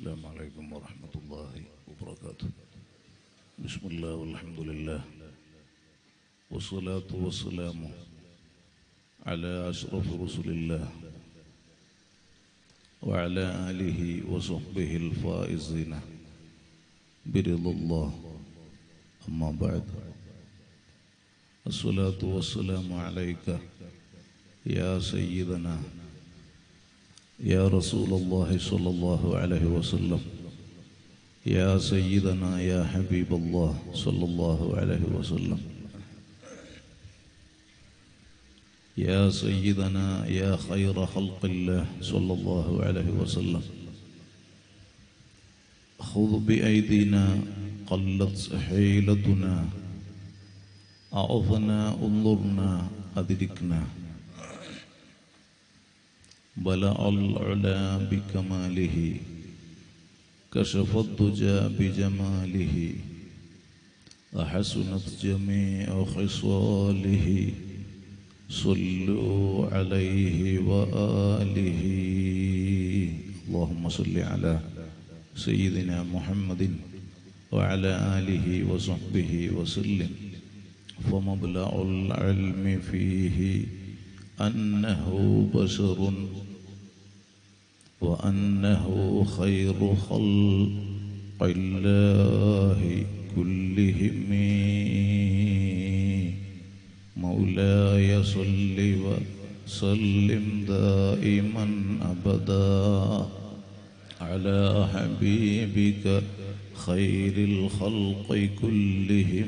السلام عليكم ورحمة الله وبركاته بسم الله والحمد لله والصلاة والسلام على أشرف رسل الله وعلى آله وصحبه الفائزين برضا الله أما بعد الصلاة والسلام عليك يا سيدنا يا رسول الله صلى الله عليه وسلم يا سيدنا يا حبيب الله صلى الله عليه وسلم يا سيدنا يا خير خلق الله صلى الله عليه وسلم خذ بأيدينا قلت حيلتنا أعظنا انظرنا أدركنا بلع العلا بكماله كشف الضجى بجماله أحسنت جميع خصاله صلوا عليه وآله اللهم صل على سيدنا محمد وعلى آله وصحبه وسلم فمبلغ العلم فيه أنه بشر وأنه خير خلق الله كلهم مولاي صل وسلم دائما أبدا على حبيبك خير الخلق كلهم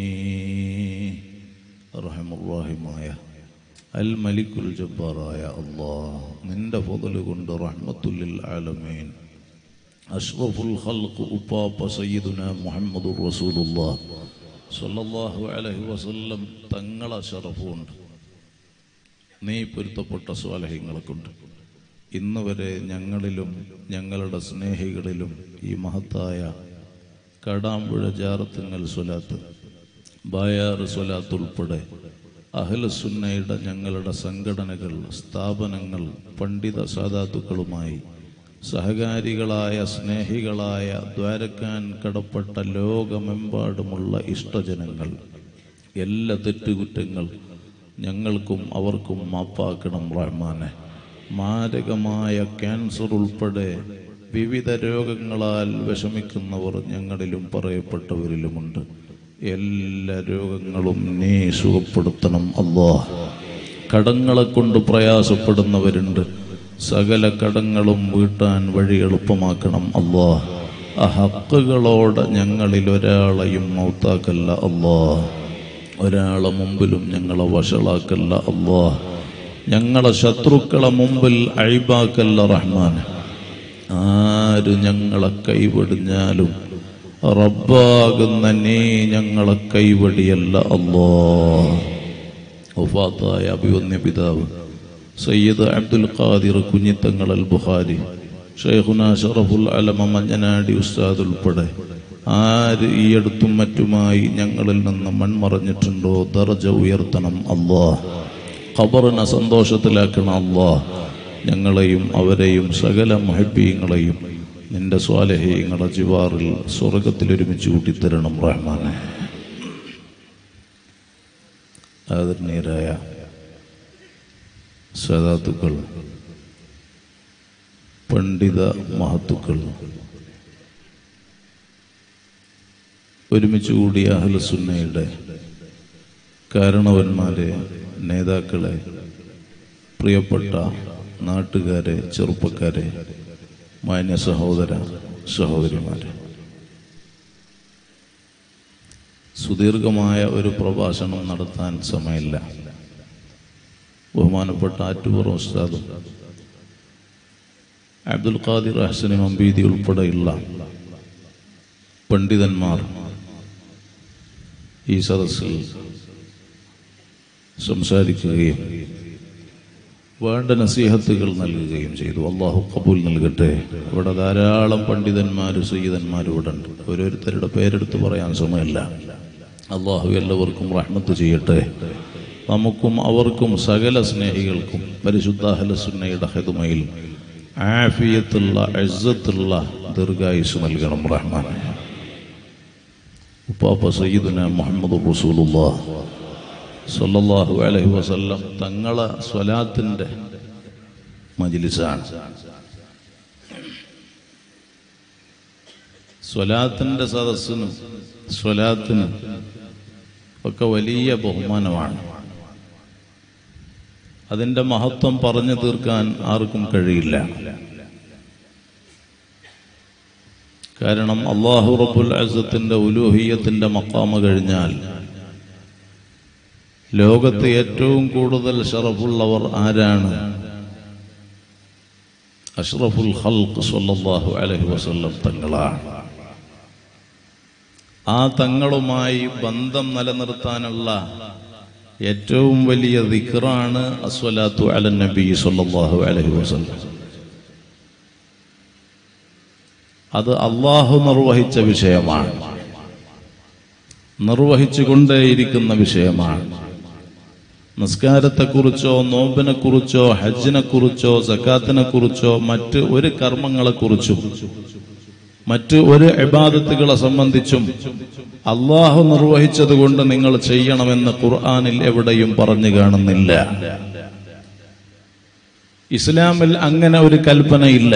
أرحم الراحمايا അൽ മലിക്കുൽ ജബ്ബാറായ അള്ളാഹ് നിന്റെ ഫضل കൊണ്ട് റഹ്മത്തുല്ലിൽ ആലമീൻ അഷ്റഫുൽ ഖൽഖ് ഉപ്പാപ്പ സയ്യിദുന മുഹമ്മദുർ റസൂലുള്ളാഹ് സ്വല്ലല്ലാഹു അലൈഹി വസല്ലം തങ്ങളെ ഷറഫുണ്ട് നീ പൊരുത്തപ്പെട്ട സ്വാലഹ്യങ്ങളെ കൊണ്ട് ഇന്ന് വരെ ഞങ്ങളിലും ഞങ്ങളുടെ സ്നേഹികളിലും ഈ മഹത്തായ കടാമ്പുഴ ജാറത്തുങ്ങൽ സ്വലാത്ത് ബായാർ സ്വലാത്ത് ഉൾപ്പെടെ അഹ്ലസുന്നയുടെ ഞങ്ങളുടെ സംഘടനകൾ സ്ഥാപനങ്ങൾ പണ്ഡിത സാധാത്തുക്കളുമായി സഹകാരികളായ സ്നേഹികളായ ദ്വാരക്കാൻ കടപ്പെട്ട ലോകമെമ്പാടുമുള്ള ഇഷ്ടജനങ്ങൾ എല്ലാ തെറ്റുകുറ്റങ്ങൾ ഞങ്ങൾക്കും അവർക്കും മാപ്പാക്കണം റഹ്മാനെ മാരകമായ ക്യാൻസർ ഉൾപ്പെടെ വിവിധ രോഗങ്ങളാൽ വിഷമിക്കുന്നവർ ഞങ്ങളിലും പറയപ്പെട്ടവരിലുമുണ്ട് എല്ലാ രോഗങ്ങളും നീ സുഖപ്പെടുത്തണം അല്ലാ കടങ്ങളെ കൊണ്ട് പ്രയാസപ്പെടുന്നവരുണ്ട് സകല കടങ്ങളും വീട്ടാൻ വഴി എളുപ്പമാക്കണം അല്ലാ ആ ഹക്കുകളോട് ഞങ്ങളിൽ ഒരാളെയും മൗത്താക്കല്ല അല്ലാ ഒരാളെ മുമ്പിലും ഞങ്ങളെ വഷളാക്കല്ല അല്ലാ ഞങ്ങളെ ശത്രുക്കളെ മുമ്പിൽ അഴിബാക്കല്ല റഹ്മാൻ ആര് ഞങ്ങളെ കൈവടിഞ്ഞാലും റബ്ബാകുന്ന നീ ഞങ്ങളെ കൈവടിയല്ല അല്ലോ ഒഫാത്തായ അഭിവന്യ പിതാവ് സയ്യിദ് അബ്ദുൽ ഖാദിർ കുഞ്ഞിത്തങ്ങൾ അൽ ബുഖാരി ഷെയ്ഖുന ഷറഫുൽ അലമ മഞ്ഞനാടി ഉസ്താദ് ഉൾപ്പെടെ ആര് ഈ അടുത്തും മറ്റുമായി ഞങ്ങളിൽ നിന്ന് മൺമറഞ്ഞിട്ടുണ്ടോ ദർജ ഉയർത്തണം അല്ലാ ഖബറിനെ സന്തോഷത്തിലാക്കണം അല്ലാ ഞങ്ങളെയും അവരെയും സകല മഹബീങ്ങളെയും നിന്റെ സ്വാലഹീങ്ങളെ ജിവാറിൽ സ്വർഗത്തിൽ ഒരുമിച്ച് കൂട്ടിത്തരണം റഹ്മാനെ ആദരണീയരായ സദാത്തുക്കൾ പണ്ഡിത മഹത്തുക്കൾ ഒരുമിച്ച് കൂടിയ അഹ്ലസുന്നയുടെ കാരണവന്മാരെ നേതാക്കളെ പ്രിയപ്പെട്ട നാട്ടുകാരെ ചെറുപ്പക്കാരെ മാന്യ സഹോദര സഹോദരിമാരെ സുദീർഘമായ ഒരു പ്രഭാഷണം നടത്താൻ സമയമില്ല ബഹുമാനപ്പെട്ട ആറ്റുപുറം ഉസ്താദും അബ്ദുൽ ഖാദിർ ഹസനി മമ്പീതി ഉൾപ്പെടെയുള്ള പണ്ഡിതന്മാർ ഈ സദസ്സിൽ സംസാരിക്കുകയും വേണ്ട നസീഹത്തുകൾ നൽകുകയും ചെയ്തു അള്ളാഹു കബൂൽ നൽകട്ടെ ഇവിടെ ധാരാളം പണ്ഡിതന്മാർ സയ്യിദന്മാർ ഇവിടെ ഉണ്ട് ഓരോരുത്തരുടെ പേരെടുത്ത് പറയാൻ സമയമില്ല അള്ളാഹു എല്ലാവർക്കും റഹ്മത്ത് ചെയ്യട്ടെ നമുക്കും അവർക്കും സകല സ്നേഹികൾക്കും പരിശുദ്ധ ഹലസുന്നയുടെ ഹെതുമയിൽ ആഫിയത്തുള്ള അഴ്സത്തുള്ള ദീർഘായുസ് നൽകണം റഹ്മാൻ ഉപ്പാപ്പ സയ്യിദുന മുഹമ്മദ് റസൂലുള്ളാഹ് സല്ലല്ലാഹു അലൈഹി വസല്ലം തങ്ങളെ സ്വലാത്തിൻ്റെ മജിലിസാണ് സ്വലാത്തിൻ്റെ സദസ്സിനും സ്വലാത്തിനും ഒക്കെ വലിയ ബഹുമാനമാണ് അതിൻ്റെ മഹത്വം പറഞ്ഞു തീർക്കാൻ ആർക്കും കഴിയില്ല കാരണം അള്ളാഹു റബ്ബുൽ അസത്തിന്റെ ഉലൂഹിയത്തിന്റെ മക്കാമ കഴിഞ്ഞാൽ ലോകത്ത് ഏറ്റവും കൂടുതൽ ഷറഫുള്ളവർ ആരാണ് അഷ്റഫുൽ ഖൽഖ് സല്ലല്ലാഹു അലൈഹി വസല്ലം തങ്ങളാണ് ആ തങ്ങളുമായി ബന്ധം നിലനിർത്താനുള്ള ഏറ്റവും വലിയ ദിക്റാണ് അസ്വലാത്തു അലൻ നബി സല്ലല്ലാഹു അലൈഹി വസല്ലം അത് അള്ളാഹു നിർവഹിച്ച വിഷയമാണ് നിർവഹിച്ചുകൊണ്ടേയിരിക്കുന്ന വിഷയമാണ് നിസ്കാരത്തെക്കുറിച്ചോ നോമ്പിനെക്കുറിച്ചോ ഹജ്ജിനെക്കുറിച്ചോ സക്കാത്തിനെക്കുറിച്ചോ മറ്റ് ഒരു കർമ്മങ്ങളെക്കുറിച്ചും മറ്റ് ഒരു ഇബാദത്തുകളെ സംബന്ധിച്ചും അള്ളാഹു നിർവഹിച്ചത് കൊണ്ട് നിങ്ങൾ ചെയ്യണമെന്ന് ഖുർആാനിൽ എവിടെയും പറഞ്ഞു കാണുന്നില്ല ഇസ്ലാമിൽ അങ്ങനെ ഒരു കൽപ്പനയില്ല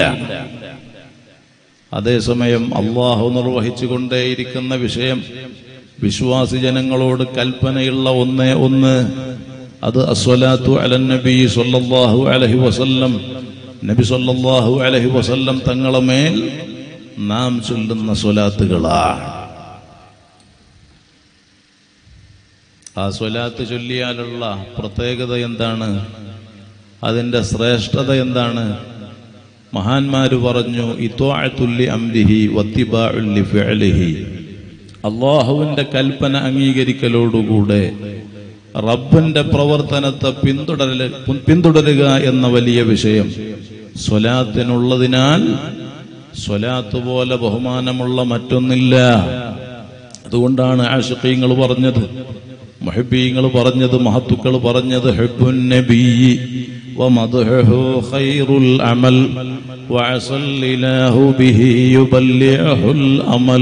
അതേസമയം അള്ളാഹു നിർവഹിച്ചു കൊണ്ടേയിരിക്കുന്ന വിഷയം വിശ്വാസി ജനങ്ങളോട് കൽപ്പനയുള്ള ഒന്നേ ഒന്ന് അത് അസ്വലാത്തു അലൻ നബി സല്ലല്ലാഹു അലൈഹി വസല്ലം നബി സല്ലല്ലാഹു അലൈഹി വസല്ലം തങ്ങളെ മേൽ നാം ചൊല്ലുന്ന സ്വലാത്തുകളാണ് ആ സ്വലാത്ത് ചൊല്ലിയാലുള്ള പ്രത്യേകത എന്താണ് അതിൻ്റെ ശ്രേഷ്ഠത എന്താണ് മഹാന്മാര് പറഞ്ഞു ഇത്വാഅത്തുല്ലി അംരിഹി വത്തിബാഉല്ലി ഫിഅലിഹി അള്ളാഹുവിന്റെ കൽപ്പന അംഗീകരിക്കലോടുകൂടെ റബ്ബിന്റെ പ്രവർത്തനത്തെ പിന്തുടരൽ പിന്തുടരുക എന്ന വലിയ വിഷയം സ്വലാത്തിനുള്ളതിനാൽ സ്വലാത്ത് പോലെ ബഹുമാനമുള്ള മറ്റൊന്നില്ല അതുകൊണ്ടാണ് ആഷിഖീങ്ങൾ പറഞ്ഞത് മുഹബീങ്ങൾ പറഞ്ഞത് മഹത്തുക്കൾ പറഞ്ഞത് ഹെബുൻ നബി ومدحه خير العمل وعسى الإله به يبلعه الأمل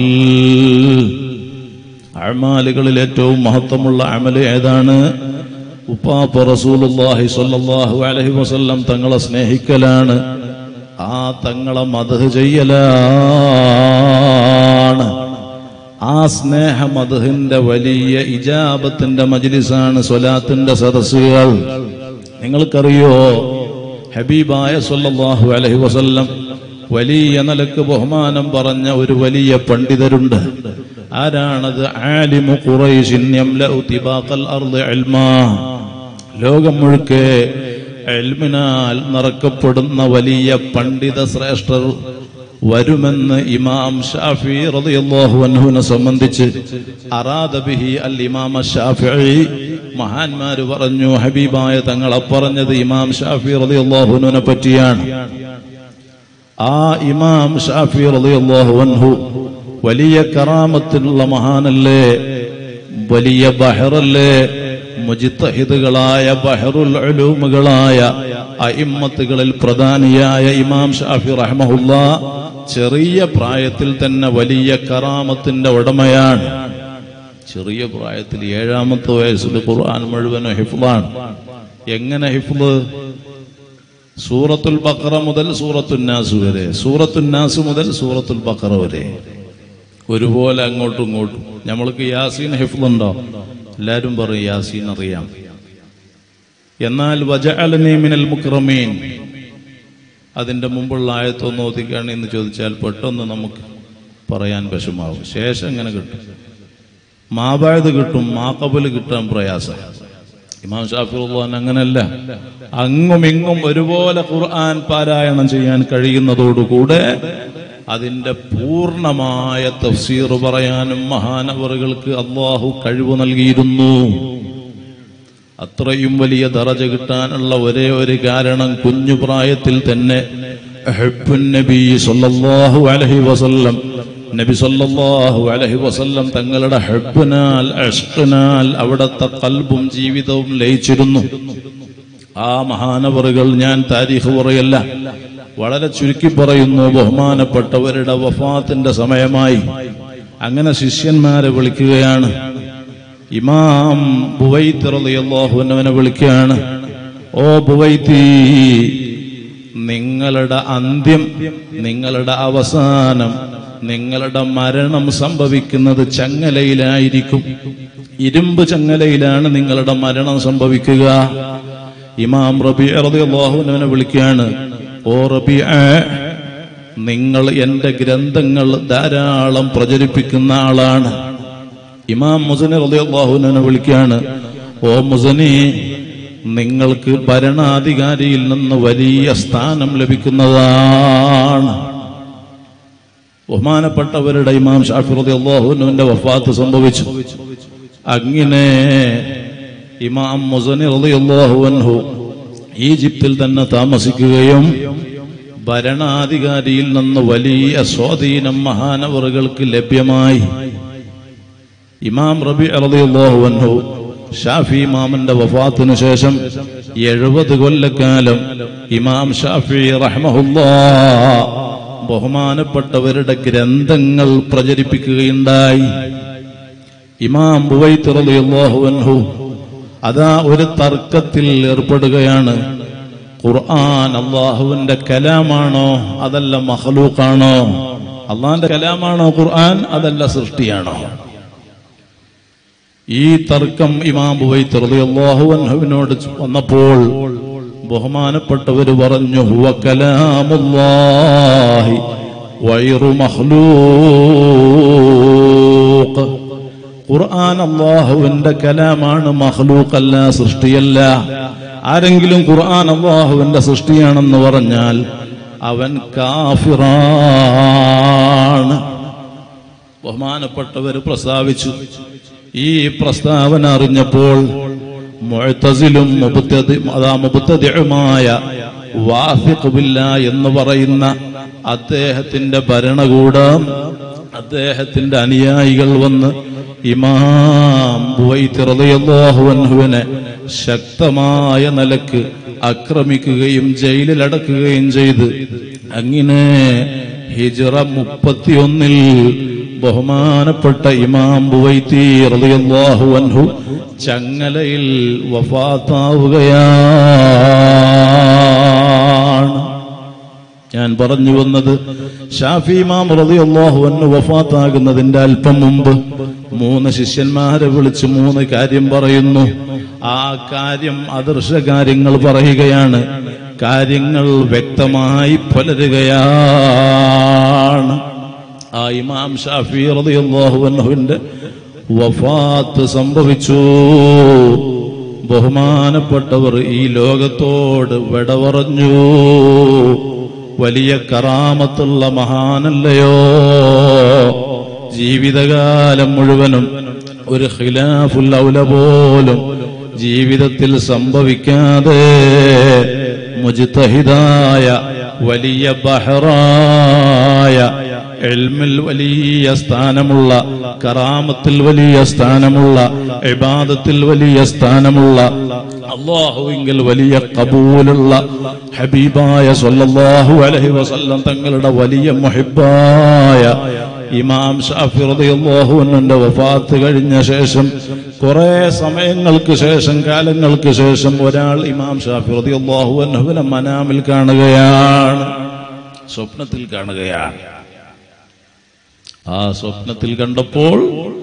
അമാലുകളിൽ ഏറ്റവും മഹത്വമുള്ള അമല് ഏതാണ് ഉപ്പാപ്പ റസൂലുള്ളാഹി സ്വല്ലല്ലാഹു അലൈഹി വസല്ലം തങ്ങളെ സ്നേഹിക്കലാണ് ആ തങ്ങളെ മദഹ് ചെയ്യലാണ് ആ സ്നേഹ മദഹിന്റെ വലിയ ഇജാബത്തിന്റെ മജ്ലിസാണ് സ്വലാത്തിന്റെ സദസ്സുകൾ നിങ്ങൾക്കറിയോ ഹബീബായ സല്ലല്ലാഹു അലൈഹി വസല്ലം വലിയ നിലക്ക് ബഹുമാനം പറഞ്ഞ ഒരു വലിയ പണ്ഡിതരുണ്ട് ആരാണത് ആലിമു ഖുറൈശിൻ യംലഉ തിബാഖൽ അർളി ഇൽമാ ലോകം മുഴുക്കെ എൽമിനാൽ നിറക്കപ്പെടുന്ന വലിയ പണ്ഡിത ശ്രേഷ്ഠർ വരുമെന്ന് ഇമാം ഷാഫി റളിയല്ലാഹു അൻഹുവിനെ സംബന്ധിച്ച് അറാദ ബിഹി അൽ ഇമാം ഷാഫിഈ മഹാന്മാര് പറഞ്ഞു ഹബീബായ തങ്ങളെ പറഞ്ഞത് ഇമാം ഷാഫി റളിയല്ലാഹു അൻഹുവിനെ പറ്റിയാണ് ആ ഇമാം ഷാഫി റളിയല്ലാഹു അൻഹു വലിയ കറാമത്തിനുള്ള മഹാനല്ലേ വലിയ ബഹറല്ലേ മുജിത്തഹിദുകളായ ബഹറുൽ ഉലൂമുകളായ അയിമ്മത്തുകളിൽ പ്രധാനിയായ ഇമാം ഷാഫി റഹ്മഹുല്ല ചെറിയ പ്രായത്തിൽ തന്നെ വലിയ കറാമത്തിന്റെ ഉടമയാണ് ചെറിയ പ്രായത്തിൽ ഏഴാമത്തെ വയസ്സിൽ ഖുർആൻ മുഴുവനും ഹിഫ്ലാണ് എങ്ങനെ ഹിഫ്ല് സൂറത്തുൽ ബഖറ മുതൽ സൂറത്തുന്നാസ് വരെ സൂറത്തുന്നാസ് മുതൽ സൂറത്തുൽ ബഖറ വരെ ഒരുപോലെ അങ്ങോട്ടും ഇങ്ങോട്ടും നമ്മൾക്ക് യാസീൻ ഹിഫ്ലുണ്ടോ എല്ലാവരും പറയും യാസീൻ അറിയാം എന്നാൽ വജഅലനി മിനൽ മുക്രമീൻ അതിന്റെ മുമ്പുള്ള ആയത്തൊന്ന് ഓതിക്കാണ് എന്ന് ചോദിച്ചാൽ പെട്ടെന്ന് നമുക്ക് പറയാൻ വിഷമാവും ശേഷം എങ്ങനെ കിട്ടും മാബായത് കിട്ടും മാക്കബല് കിട്ടാൻ പ്രയാസം ഇമാം ഷാഫിറുല്ലാൻ അങ്ങനല്ല അങ്ങും ഇങ്ങും ഒരുപോലെ ഖുർആൻ പാരായണം ചെയ്യാൻ കഴിയുന്നതോടുകൂടെ അതിന്റെ പൂർണ്ണമായ തഫ്സീർ പറയാനും മഹാനവറുകൾക്ക് അള്ളാഹു കഴിവ് നൽകിയിരുന്നു അത്രയും വലിയ ദറജ കിട്ടാനുള്ള ഒരേ ഒരു കാരണം കുഞ്ഞു പ്രായത്തിൽ തന്നെ ഹബ്ബുൻ നബി സല്ലല്ലാഹു അലൈഹി വസല്ലം നബി സല്ലല്ലാഹു അലൈഹി വസല്ലം തങ്ങളുടെ ഹബ്ബിനാൽ അഷ്കിനാൽ അവിടുത്തെ കൽബും ജീവിതവും ലയിച്ചിരുന്നു ആ മഹാനവറുകൾ ഞാൻ താരീഖ് പറയല്ല വളരെ ചുരുക്കി പറയുന്നു ബഹുമാനപ്പെട്ടവരുടെ വഫാത്തിന്റെ സമയമായി അങ്ങനെ ശിഷ്യന്മാരെ വിളിക്കുകയാണ് ഇമാം ബുവൈത്ത് റളിയല്ലാഹു അൻഹുവിനെ വിളിക്കുകയാണ് ഓ ബുവൈത്തി നിങ്ങളുടെ അന്ത്യം നിങ്ങളുടെ അവസാനം നിങ്ങളുടെ മരണം സംഭവിക്കുന്നത് ചങ്ങലയിലായിരിക്കും ഇരുമ്പ് ചങ്ങലയിലാണ് നിങ്ങളുടെ മരണം സംഭവിക്കുക ഇമാം റബി റളിയല്ലാഹുവിനെ വിളിക്കുകയാണ് ഓ റബി നിങ്ങൾ എന്റെ ഗ്രന്ഥങ്ങൾ ധാരാളം പ്രചരിപ്പിക്കുന്ന ആളാണ് ഇമാം മുസനി റളിയല്ലാഹുവിനെ വിളിക്കുകയാണ് ഓ മുസനി നിങ്ങൾക്ക് ഭരണാധികാരിയിൽ നിന്ന് വലിയ സ്ഥാനം ലഭിക്കുന്നതാണ് ബഹുമാനപ്പെട്ടവരുടെ ഇമാം ഷാഫി റളിയല്ലാഹുവിന്റെ വഫാത്ത് സംഭവിച്ചു അങ്ങനെ ഇമാം മുസനി റളിയല്ലാഹു അൻഹു ഈജിപ്തിൽ തന്നെ താമസിക്കുകയും ഭരണാധികാരിയിൽ നിന്ന് വലിയ സ്വാധീനം മഹാനവറുകൾക്ക് ലഭ്യമായി ഇമാം റബി റളിയല്ലാഹു അൻഹു ഷാഫി ഇമാമിന്റെ വഫാത്തിനു ശേഷം എഴുപത് കൊല്ലക്കാലം ഇമാം ഷാഫി റഹ്മഹുല്ലാ ബഹുമാനപ്പെട്ടവരുടെ ഗ്രന്ഥങ്ങൾ പ്രചരിപ്പിക്കുകയുണ്ടായി ഇമാം ബുവൈത്ത് റളിയല്ലാഹു അൻഹു അതാ ഒരു തർക്കത്തിൽ ഏർപ്പെടുകയാണ് ഖുർആൻ അള്ളാഹുവിന്റെ കലാമാണോ അതല്ല മഹ്ലൂക്കാണോ അള്ളാഹിന്റെ കലാമാണോ ഖുർആൻ അതല്ല സൃഷ്ടിയാണോ ഈ തർക്കം ഇമാം ബുവൈത്ത് റളിയല്ലാഹു അൻഹുവിനോട് വന്നപ്പോൾ ബഹുമാനപ്പെട്ടവർ പറഞ്ഞു ഹുവ കലാമുല്ലാഹി വൈറു മഖ്ലൂഖ് ഖുർആൻ അള്ളാഹുവിന്റെ കലാമാണ് മഖ്ലൂഖല്ല സൃഷ്ടിയല്ല ആരെങ്കിലും ഖുർആൻ അള്ളാഹുവിന്റെ സൃഷ്ടിയാണെന്ന് പറഞ്ഞാൽ അവൻ കാഫിറാണ് ബഹുമാനപ്പെട്ടവർ പ്രസ്താവിച്ചു ഈ പ്രസ്താവന അറിഞ്ഞപ്പോൾ മുഅ്തസിലും മുബ്തദി അതാ മുബ്തദിഉമായ വാസിഖ് ബില്ല എന്ന് പറയുന്ന അദ്ദേഹത്തിന്റെ ഭരണകൂടം അദ്ദേഹത്തിന്റെ അനുയായികൾ വന്ന് ഇമാം ബുവൈത്ത് റളിയല്ലാഹു അൻഹുവിനെ ശക്തമായ നിലക്ക് ആക്രമിക്കുകയും ജയിലിലടക്കുകയും ചെയ്ത് അങ്ങനെ ഹിജറ മുപ്പത്തിയൊന്നിൽ ബഹുമാനപ്പെട്ട ഇമാം ബുവൈത്തി റളിയല്ലാഹു അൻഹു ചങ്ങലയിൽ വഫാത്താവുകയാണ് ഞാൻ പറഞ്ഞു വന്നത് ഷാഫി ഇമാം റളിയല്ലാഹു അൻഹു വഫാത്താകുന്നതിന്റെ അല്പം മുമ്പ് മൂന്ന് ശിഷ്യന്മാരെ വിളിച്ച് മൂന്ന് കാര്യം പറയുന്നു ആ കാര്യം അദൃശ കാര്യങ്ങൾ പറയുകയാണ് കാര്യങ്ങൾ വ്യക്തമായി പുലരുകയാണ് ആ ഇമാം ഷാഫി റളിയല്ലാഹു അൻഹുവിന്റെ വഫാത്ത് സംഭവിച്ചു ബഹുമാനപ്പെട്ടവർ ഈ ലോകത്തോട് വിട പറഞ്ഞു വലിയ കറാമത്തുള്ള മഹാനല്ലയോ ജീവിതകാലം മുഴുവനും ഒരു ഖിലാഫുൽ ഔല പോലും ജീവിതത്തിൽ സംഭവിക്കാതെ മുജ്തഹിദായ വലിയ ബഹറായ എൽമിൽ വലിയ സ്ഥാനമുള്ള കറാമത്തിൽ വലിയ സ്ഥാനമുള്ള ഇബാദത്തിൽ വലിയ സ്ഥാനമുള്ള അള്ളാഹുവിങ്കിൽ വലിയ കബൂലുള്ള ഹബീബായ സല്ലല്ലാഹു അലൈഹി വസല്ലം തങ്ങളുടെ വലിയ മുഹിബായ ഇമാം ഷാഫി റളിയല്ലാഹു അൻഹുവിന്റെ വഫാത്ത് കഴിഞ്ഞ ശേഷം കുറെ സമയങ്ങൾക്ക് ശേഷം കാലങ്ങൾക്ക് ശേഷം ഒരാൾ ഇമാം ഷാഫി റളിയല്ലാഹു അൻഹുവിനെ മനാമിൽ കാണുകയാണ് സ്വപ്നത്തിൽ കാണുകയാണ് ആ സ്വപ്നത്തിൽ കണ്ടപ്പോൾ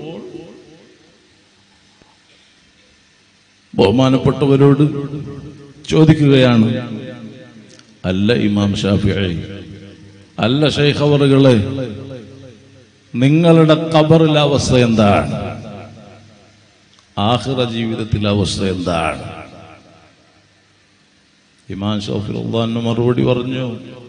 ബഹുമാനപ്പെട്ടവരോട് ചോദിക്കുകയാണ് അല്ല ഇമാം ഷാഫി അല്ല ഷെയ്ഖവറുകളെ നിങ്ങളുടെ കബറിലെ അവസ്ഥ എന്താണ് ആഹ്റ ജീവിതത്തിലെ അവസ്ഥ എന്താണ് ഇമാം ഷാഫി അള്ളഹാന് മറുപടി പറഞ്ഞു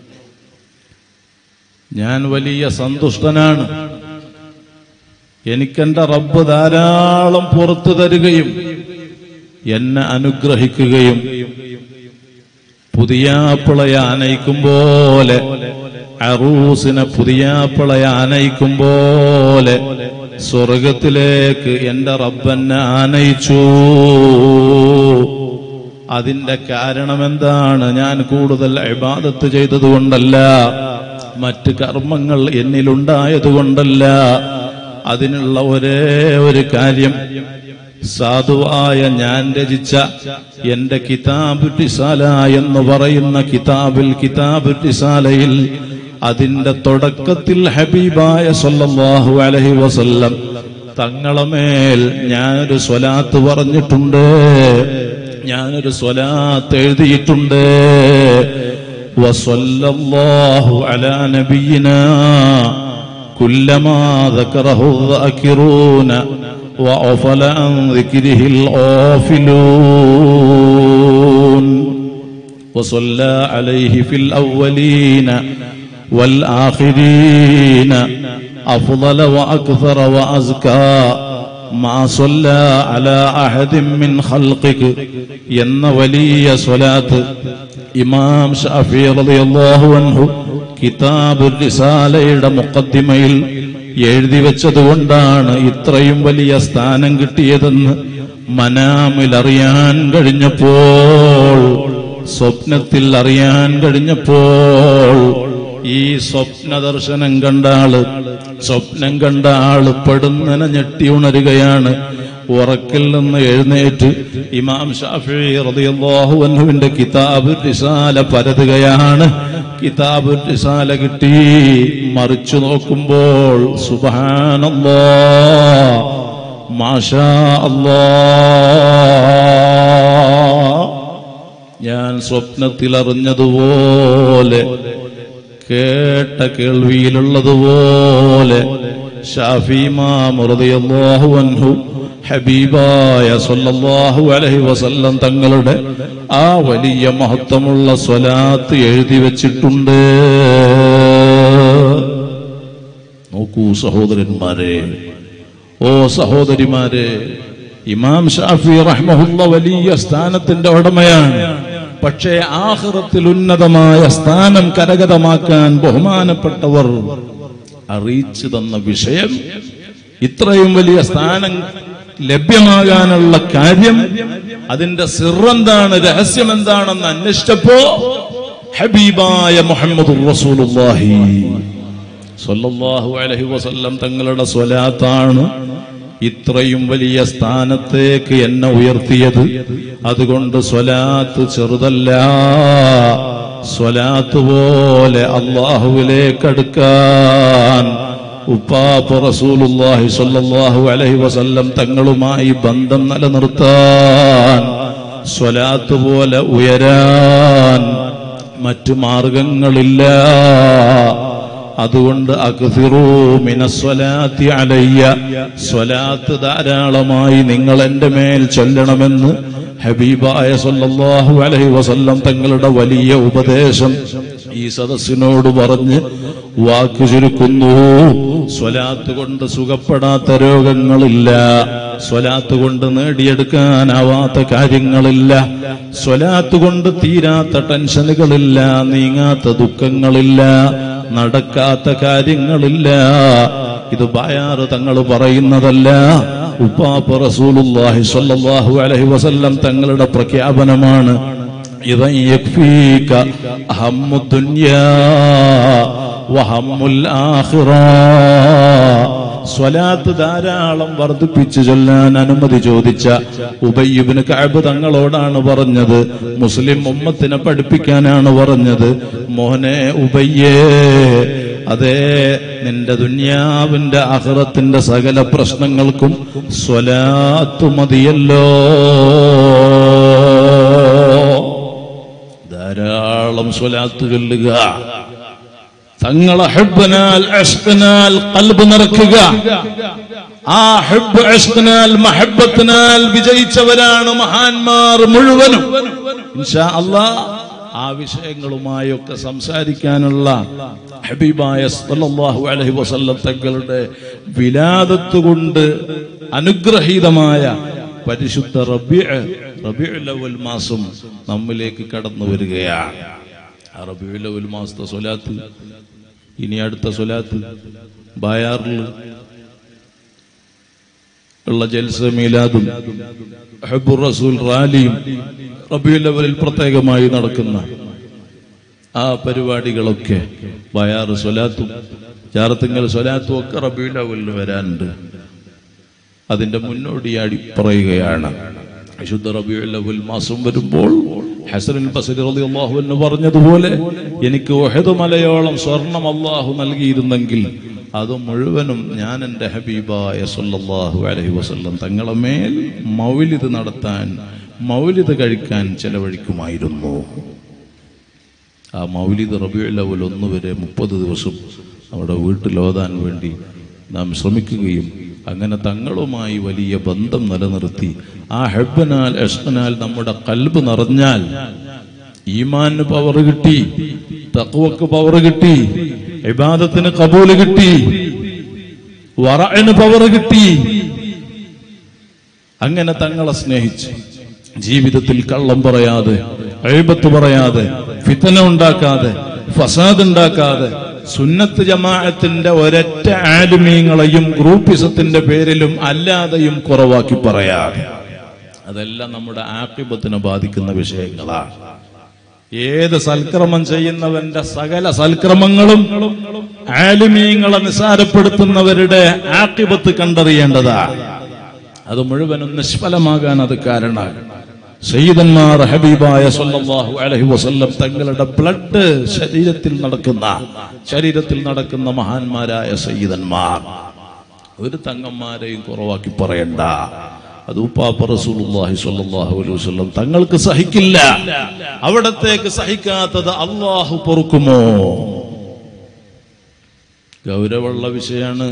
ഞാൻ വലിയ സന്തുഷ്ടനാണ് എനിക്കെന്റെ റബ്ബ് ധാരാളം പുറത്തു തരികയും എന്നെ അനുഗ്രഹിക്കുകയും പുതിയാപ്പിളയെ ആനയിക്കും പോലെ അറൂസിനെ പുതിയാപ്പിളയെ ആനയിക്കും പോലെ സ്വർഗത്തിലേക്ക് എന്റെ റബ്ബെന്നെ ആനയിച്ചു അതിന്റെ കാരണം എന്താണ് ഞാൻ കൂടുതൽ ഇബാദത്ത് ചെയ്തതുകൊണ്ടല്ല മറ്റ് കർമ്മങ്ങൾ എന്നിലുണ്ടായതുകൊണ്ടല്ല അതിനുള്ള ഒരേ ഒരു കാര്യം സാധുവായ ഞാൻ രചിച്ച എന്റെ കിതാബ് ടിസാല എന്ന് പറയുന്ന കിതാബിൽ കിതാബ് ടിസാലയിൽ അതിന്റെ തുടക്കത്തിൽ ഹബീബായ സല്ലല്ലാഹു അലൈഹി വസല്ലം തങ്ങളെ മേൽ ഞാനൊരു സ്വലാത്ത് പറഞ്ഞിട്ടുണ്ട് ഞാനൊരു സ്വലാത്ത് എഴുതിയിട്ടുണ്ട് വസല്ലല്ലാഹു അലാ നബിയിനാ كلما ذكره الذاكرون وغفل عن ذكره الغافلون وصلى عليه في الأولين والآخرين أفضل وأكثر وأزكى ما صلى على أحد من خلقك ين ولي صلاة ഇമാം ഷാഫി റളിയല്ലാഹു അൻഹു കിതാബ് റിസാലയുടെ മുഖദ്ദിമയിൽ എഴുതി വെച്ചതുകൊണ്ടാണ് ഇത്രയും വലിയ സ്ഥാനം കിട്ടിയതെന്ന് മനാമിൽ അറിയാൻ കഴിഞ്ഞപ്പോൾ സ്വപ്നത്തിൽ അറിയാൻ കഴിഞ്ഞപ്പോൾ ഈ സ്വപ്ന ദർശനം കണ്ട ആള് സ്വപ്നം കണ്ട ആള് പെടുന്നനെ ഞെട്ടി ഉണരുകയാണ് ഉറക്കിൽ നിന്ന് എഴുന്നേറ്റ് ഇമാം ഷാഫി റളിയല്ലാഹു അൻഹുവിന്റെ കിതാബ് റിസാല പരതുകയാണ് കിതാബ് റിസാല കിട്ടി മറിച്ചു നോക്കുമ്പോൾ സുബ്ഹാനല്ലാ മാഷാ അല്ലാ ഞാൻ സ്വപ്നത്തിൽ അറിഞ്ഞതുപോലെ കേട്ട കേൾവിയിലുള്ളതുപോലെ ഷാഫിമാഹു അൻഹു ഹബീബായ സല്ലല്ലാഹു അലൈഹി വസല്ലം തങ്ങളുടെ ആ വലിയ മഹത്വമുള്ള സ്വലാത്ത് എഴുതി വച്ചിട്ടുണ്ട് നോക്കൂ സഹോദരന്മാരെ ഓ സഹോദരിമാരെ ഇമാം ഷാഫി റഹ്മഹുല്ല വലിയ സ്ഥാനത്തിന്റെ ഉടമയാണ് പക്ഷേ ആഹ്റത്തിൽ ഉന്നതമായ സ്ഥാനം കരഗതമാക്കാൻ ബഹുമാനപ്പെട്ടവർ അറിയിച്ചു തന്ന വിഷയം ഇത്രയും വലിയ സ്ഥാനം ലഭ്യമാകാനുള്ള കാര്യം അതിന്റെ സിറെന്താണ് രഹസ്യം എന്താണെന്ന് അന്വേഷിച്ചപ്പോ ഹബീബായ മുഹമ്മദ് റസൂലുള്ളാഹി സല്ലല്ലാഹു അലൈഹി വസല്ലം തങ്ങളുടെ സ്വലാത്താണ് ഇത്രയും വലിയ സ്ഥാനത്തേക്ക് എന്നെ ഉയർത്തിയത് അതുകൊണ്ട് സ്വലാത്ത് ചെറുതല്ല സ്വലാത്ത് പോലെ അള്ളാഹുവിലേക്ക് അടുക്കാൻ ഉപ്പാപ്പ റസൂലുള്ളാഹി സ്വല്ലല്ലാഹു അലൈഹി വസല്ലം തങ്ങളുമായി ബന്ധം നിലനിർത്താൻ സ്വലാത്ത് പോലെ ഉയരാൻ മറ്റു മാർഗങ്ങളില്ല അതുകൊണ്ട് അക്സിറൂ മിനസ്വലാത്തി അലയ്യ സ്വലാത്ത് ധാരാളമായി നിങ്ങൾ എന്റെ മേൽ ചൊല്ലണമെന്ന് ഹബീബായ സല്ലല്ലാഹു അലൈഹി വസല്ലം തങ്ങളുടെ വലിയ ഉപദേശം ഈ സദസ്സിനോട് പറഞ്ഞ് വാക്കു ചുരുക്കുന്നു സ്വലാത്ത് കൊണ്ട് സുഖപ്പെടാത്ത രോഗങ്ങളില്ല സ്വലാത്ത് കൊണ്ട് നേടിയെടുക്കാനാവാത്ത കാര്യങ്ങളില്ല സ്വലാത്ത് കൊണ്ട് തീരാത്ത ടെൻഷനുകളില്ല നീങ്ങാത്ത ദുഃഖങ്ങളില്ല നടക്കാത്ത കാര്യങ്ങളില്ല ഇത് ബായാറ് തങ്ങൾ പറയുന്നതല്ല ഉപ്പാപ്പ റസൂലുള്ളാഹി സ്വല്ലല്ലാഹു അലൈഹി വസല്ലം തങ്ങളുടെ പ്രഖ്യാപനമാണ് ഇദൻ യക്ഫീക ഹമ്മു ദുനിയാ വഹമ്മുൽ ആഖിറ സ്വലാത്ത് ധാരാളം വർദ്ധിപ്പിച്ചു ചൊല്ലാൻ അനുമതി ചോദിച്ച ഉബയ്യുബിന് കഅബ് തങ്ങളോടാണ് പറഞ്ഞത് മുസ്ലിം ഉമ്മത്തിനെ പഠിപ്പിക്കാനാണ് പറഞ്ഞത് മോനെ ഉബയ്യേ അതെ നിന്റെ ദുന്യാവിന്റെ അഹ്റത്തിന്റെ സകല പ്രശ്നങ്ങൾക്കും സ്വലാത്തു മതിയല്ലോ ധാരാളം സ്വലാത്ത് ചൊല്ലുക തങ്ങളെ ഹെബനാൽ അഷ്കനാൽ കൽബ് നിറക്കുക ആ ഹെബ് അഷ്കനാൽ മഹബത്തിനാൽ വിജയിച്ചവരാണ് മഹാന്മാർ മുഴുവനും ഇൻഷാ അല്ലാ ആ വിഷയങ്ങളുമായൊക്കെ സംസാരിക്കാനുള്ള ഹബീബായ സല്ലല്ലാഹു അലൈഹി വസല്ലം തങ്ങളുടെ വിലാദത്ത് കൊണ്ട് അനുഗ്രഹീതമായ പരിശുദ്ധ റബിഅ റബിഉൽ അവൽ മാസം നമ്മിലേക്ക് കടന്നു വരികയാണ് ആ റബിഉൽ അവൽ മാസത്തെ സ്വലാത്ത് ഇനി അടുത്ത സ്വലാത്ത് ബായാറിൽ ഉള്ള ജൽസ മീലാദും ഹബ്ബുർ റസൂൽ റാലിയും റബിയുൽ അവലിൽ പ്രത്യേകമായി നടക്കുന്ന ആ പരിപാടികളൊക്കെ വയാറ് സ്വലാത്തും ജാറത്തിങ്കൽ സ്വലാത്തും ഒക്കെ റബിയുൽ അവലിന് വരാനുണ്ട് അതിന്റെ മുന്നോടിയാടി പറയുകയാണ് വിശുദ്ധ റബിയുൽ അവൽ മാസം വരുമ്പോൾ ഹസനുൽ ബസരി റളിയല്ലാഹു അൻഹു പറഞ്ഞതുപോലെ എനിക്ക് ഒഹദ് മലയോളം സ്വർണം അള്ളാഹു നൽകിയിരുന്നെങ്കിൽ അത് മുഴുവനും ഞാൻ എൻ്റെ ഹബീബായ സല്ലല്ലാഹു അലൈഹി വസല്ലം തങ്ങളെ മേൽ മൗലിദ് നടത്താൻ മൗലിദ് കഴിക്കാൻ ചെലവഴിക്കുമായിരുന്നു ആ മൗലിദ് റബിയുൽ അവൽ ഒന്ന് വരെ മുപ്പത് ദിവസം നമ്മുടെ വീട്ടിൽ ഓതാൻ വേണ്ടി നാം ശ്രമിക്കുകയും അങ്ങനെ തങ്ങളുമായി വലിയ ബന്ധം നിലനിർത്തി ആ ഹെബനാൽ എഷ്കനാൽ നമ്മുടെ കൽബ് നിറഞ്ഞാൽ ഈമാന് പവർ കിട്ടി തക്കുവക്ക് പവർ കിട്ടി ഇബാദത്തിന് കബൂല് കിട്ടി വറന് പവർ കിട്ടി അങ്ങനെ തങ്ങളെ സ്നേഹിച്ച് ജീവിതത്തിൽ കള്ളം പറയാതെ എഴുപത്ത് പറയാതെ ഫിത്തന ഉണ്ടാക്കാതെ ഫസാദ് ഉണ്ടാക്കാതെ സുന്നത്ത് ജമാഅത്തിന്റെ ഒരൊറ്റ ആലുമീങ്ങളെയും ഗ്രൂപ്പിസത്തിന്റെ പേരിലും അല്ലാതെയും കുറവാക്കി പറയാതെ അതെല്ലാം നമ്മുടെ ആക്ഷിപത്തിനെ ബാധിക്കുന്ന വിഷയങ്ങളാണ് ഏത് സൽക്രമം ചെയ്യുന്നവന്റെ സകല സൽക്രമങ്ങളും ആലിമീങ്ങളെ നിസാരപ്പെടുത്തുന്നവരുടെ ആക്കിബത്ത് കണ്ടറിയേണ്ടതാണ് അത് മുഴുവനും നിഷ്ഫലമാകാൻ അത് കാരണമാണ് സയ്യിദന്മാർ ഹബീബായ സല്ലല്ലാഹു അലൈഹി വസല്ലം തങ്ങളുടെ ബ്ലഡ് ശരീരത്തിൽ നടക്കുന്ന ശരീരത്തിൽ നടക്കുന്ന മഹാന്മാരായ സയ്യിദന്മാർ ഒരു തങ്ങന്മാരെയും കുറവാക്കി പറയണ്ട അത് ഉപ്പാപ്പ റസൂലുള്ളാഹി സ്വല്ലല്ലാഹു അലൈഹി വസല്ലം തങ്ങൾക്ക് സഹിക്കില്ല അവിടത്തേക്ക് സഹിക്കാത്തത് അള്ളാഹു പൊറുക്കുമോ ഗൗരവമുള്ള വിഷയാണ്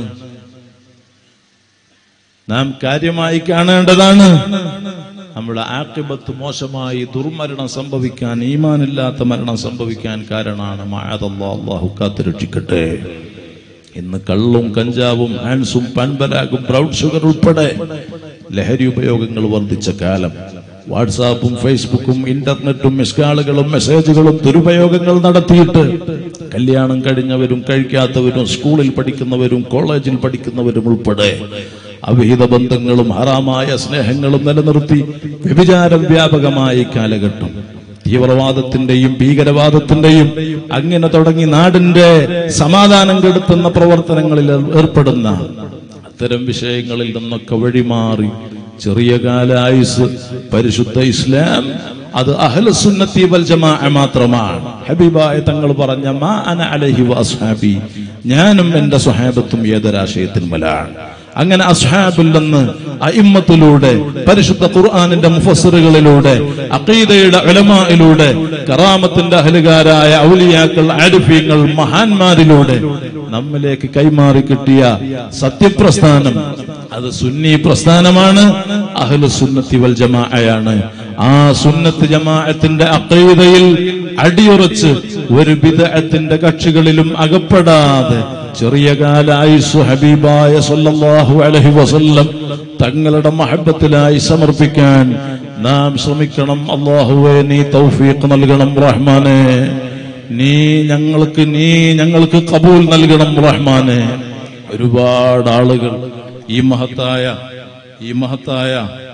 നാം കാര്യമായി കാണേണ്ടതാണ് നമ്മുടെ ആക്കിബത്ത് മോശമായി ദുർമരണം സംഭവിക്കാൻ ഈമാനില്ലാത്ത മരണം സംഭവിക്കാൻ കാരണമാണ് മായതല്ലാ അള്ളാഹു കാത്തുരക്ഷിക്കട്ടെ ഇന്ന് കള്ളും കഞ്ചാവും ഹാൻസും പാൻപരാഗും ബ്രൗൺ ഷുഗർ ഉൾപ്പെടെ ലഹരി ഉപയോഗങ്ങൾ വർദ്ധിച്ച കാലം വാട്സാപ്പും ഫേസ്ബുക്കും ഇന്റർനെറ്റും മിസ്കാളുകളും മെസ്സേജുകളും ദുരുപയോഗങ്ങൾ നടത്തിയിട്ട് കല്യാണം കഴിഞ്ഞവരും കഴിക്കാത്തവരും സ്കൂളിൽ പഠിക്കുന്നവരും കോളേജിൽ പഠിക്കുന്നവരും ഉൾപ്പെടെ അവിഹിത ബന്ധങ്ങളും ഹറാമായ സ്നേഹങ്ങളും നിലനിർത്തി വ്യഭിചാരം വ്യാപകമായ ഈ കാലഘട്ടം തീവ്രവാദത്തിന്റെയും ഭീകരവാദത്തിന്റെയും അങ്ങനെ തുടങ്ങി നാടിന്റെ സമാധാനം കെടുത്തുന്ന പ്രവർത്തനങ്ങളിൽ ഏർപ്പെടുന്ന അത്തരം വിഷയങ്ങളിൽ നിന്നൊക്കെ വഴിമാറി ചെറിയ കാലായുസ് പരിശുദ്ധ ഇസ്ലാം അത് അഹ്ലസുന്നത്തി വൽ ജമാഅ മാത്രമാണ് ഹബീബായ തങ്ങൾ പറഞ്ഞ മാ അന അലൈഹി വഅസ്ഹാബി ഞാനും എന്റെ സ്വഹാബത്തും ഏതൊരാശയത്തിന്മലാണ് അങ്ങനെ അസ്ഹാബിൽ നിന്ന് അയിമ്മത്തിലൂടെ പരിശുദ്ധ ഖുർആാനിന്റെ മുഫസ്സിറുകളിലൂടെ അഖീദയുടെ ഉലമായിലൂടെ കറാമത്തിന്റെ അഹലുകാരായ ഔലിയാക്കൾ ആരിഫീങ്ങൾ മഹാന്മാരിലൂടെ നമ്മിലേക്ക് കൈമാറി കിട്ടിയ സത്യപ്രസ്ഥാനം അത് സുന്നി പ്രസ്ഥാനമാണ് അഹ്ലു സുന്നത്തി വൽ ജമാഅയാണ് ആ സുന്നത്ത് ജമാഅത്തിന്റെ അഖീദയിൽ അടിയുറച്ച് ഒരു ബിദഅത്തിന്റെ കക്ഷികളിലും അകപ്പെടാതെ ചെറിയ കാലായുസ് ഹബീബായ സല്ലല്ലാഹു അലൈഹി വസല്ലം തങ്ങളുടെ മഹബത്തിലായി സമർപ്പിക്കാൻ നാം ശ്രമിക്കണം അള്ളാഹുവെ നീ തൗഫീഖ് നൽകണം റഹ്മാനെ നീ ഞങ്ങൾക്ക് നീ ഞങ്ങൾക്ക് കബൂൽ നൽകണം റഹ്മാനെ ഒരുപാട് ആളുകൾ ഈ മഹത്തായ ഈ മഹത്തായ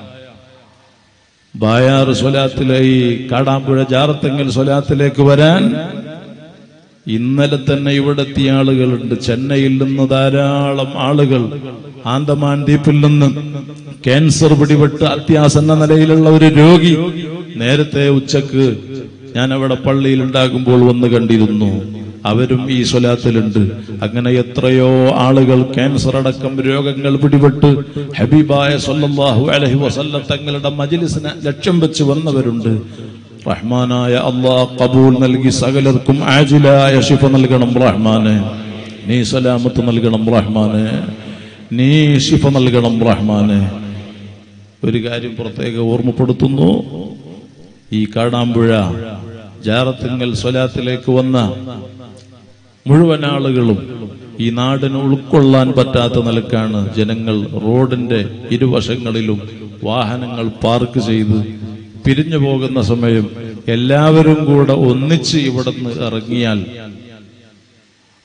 ബായാർ സ്വലാത്തിലെ ഈ കാടാമ്പുഴ ജാറത്തെങ്ങൽ സ്വലാത്തിലേക്ക് വരാൻ ഇന്നലെ തന്നെ ഇവിടെ എത്തിയ ആളുകളുണ്ട് ചെന്നൈയിൽ നിന്ന് ധാരാളം ആളുകൾ ആന്തമാൻ ദ്വീപിൽ നിന്ന് ക്യാൻസർ പിടിപെട്ട് അത്യാസന്ന നിലയിലുള്ള ഒരു രോഗി നേരത്തെ ഉച്ചക്ക് ഞാൻ അവിടെ പള്ളിയിൽ ഉണ്ടാകുമ്പോൾ വന്ന് കണ്ടിരുന്നു അവരും ഈ സ്വലാത്തിലുണ്ട് അങ്ങനെ എത്രയോ ആളുകൾ ക്യാൻസർ അടക്കം രോഗങ്ങൾ പിടിപെട്ട് ഹബീബായ സല്ലല്ലാഹു അലൈഹി വസല്ലം തങ്ങളുടെ മജ്ലിസിനെ ലക്ഷ്യം വെച്ച് വന്നവരുണ്ട് റഹ്മാനായ അള്ളാഹ് കബൂൽ നൽകി സകലർക്കും ആജിലായ ശിഫ നൽകണം റഹ്മാനെ നീ സലാമത്ത് നൽകണം റഹ്മാനെ നീ ശിഫ നൽകണം റഹ്മാനെ ഒരു കാര്യം പ്രത്യേക ഓർമ്മപ്പെടുത്തുന്നു ഈ കാടാമ്പുഴ ജാറത്തിങ്കൽ സ്വലാത്തിലേക്ക് വന്ന മുഴുവൻ ആളുകളും ഈ നാടിന് ഉൾക്കൊള്ളാൻ പറ്റാത്ത നിലക്കാണ് ജനങ്ങൾ റോഡിന്റെ ഇരുവശങ്ങളിലും വാഹനങ്ങൾ പാർക്ക് ചെയ്ത് പിരിഞ്ഞു പോകുന്ന സമയം എല്ലാവരും കൂടെ ഒന്നിച്ച് ഇവിടുന്ന് ഇറങ്ങിയാൽ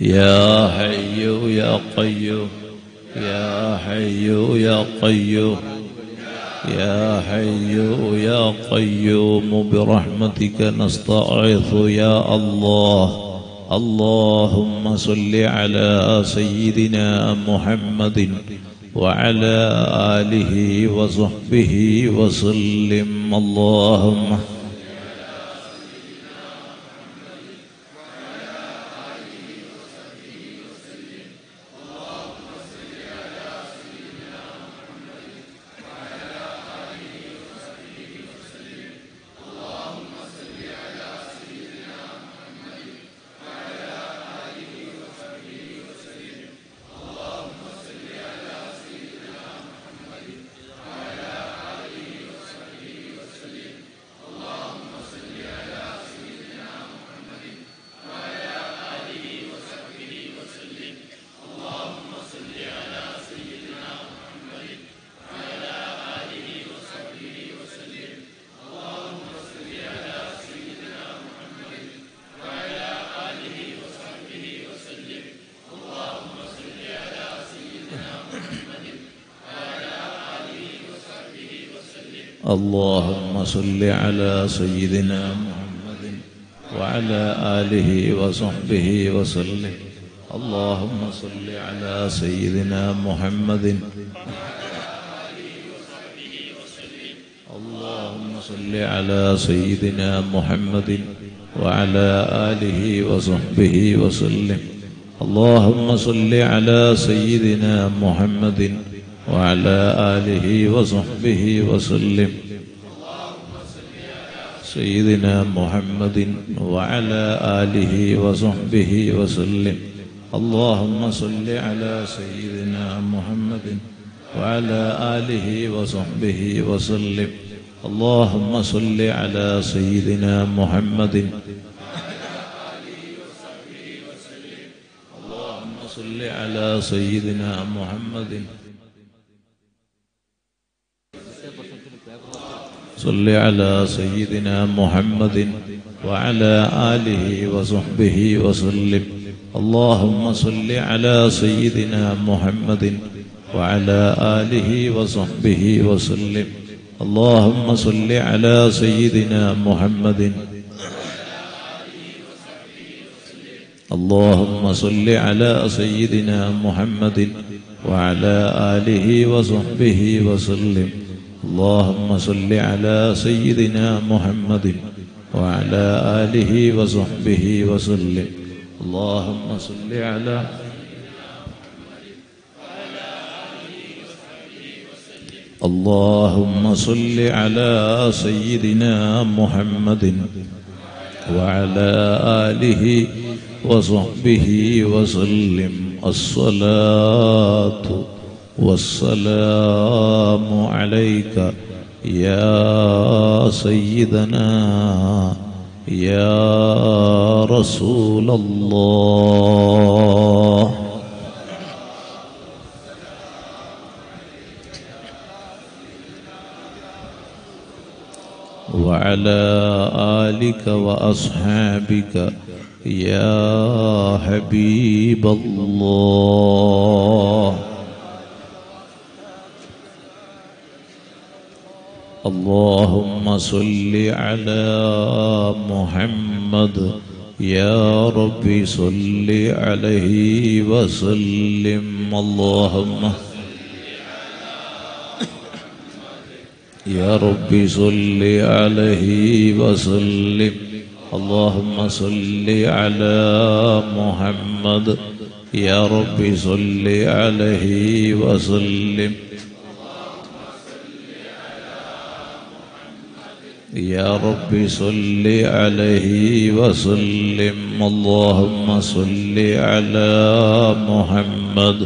يا حي يا قيوم يا حي يا قيوم يا حي يا قيوم برحمتك نستعيذ يا الله اللهم صل على سيدنا محمد وعلى آله وصحبه وسلم اللهم اللهم صل على سيدنا محمد وعلى آله وصحبه وسلم اللهم صل على سيدنا محمد اللهم صل على سيدنا محمد وعلى آله وصحبه وسلم اللهم صل على سيدنا محمد وعلى آله وصحبه وسلم سيدنا محمد وعلى آله وصحبه وسلم اللهم صل على سيدنا محمد وعلى آله وصحبه وسلم اللهم صل على سيدنا محمد اللهم صل على سيدنا محمد صل على سيدنا محمد وعلى آله وصحبه وسلم اللهم صل على سيدنا محمد وعلى آله وصحبه وسلم اللهم صل على سيدنا محمد اللهم صل على سيدنا محمد وعلى آله وصحبه وسلم اللهم صل على سيدنا محمد وعلى آله وصحبه وسلم اللهم صل على اللهم صل على سيدنا محمد وعلى آله وصحبه وسلم الصلاة والسلام عليك يا سيدنا يا رسول الله وعلى آلك وأصحابك يا حبيب الله اللهم صل على محمد يا رب صل عليه وسلم اللهم يا رب صل عليه وسلم اللهم صل على محمد يا رب صل عليه وسلم يا رب صل عليه وسلم اللهم صل على محمد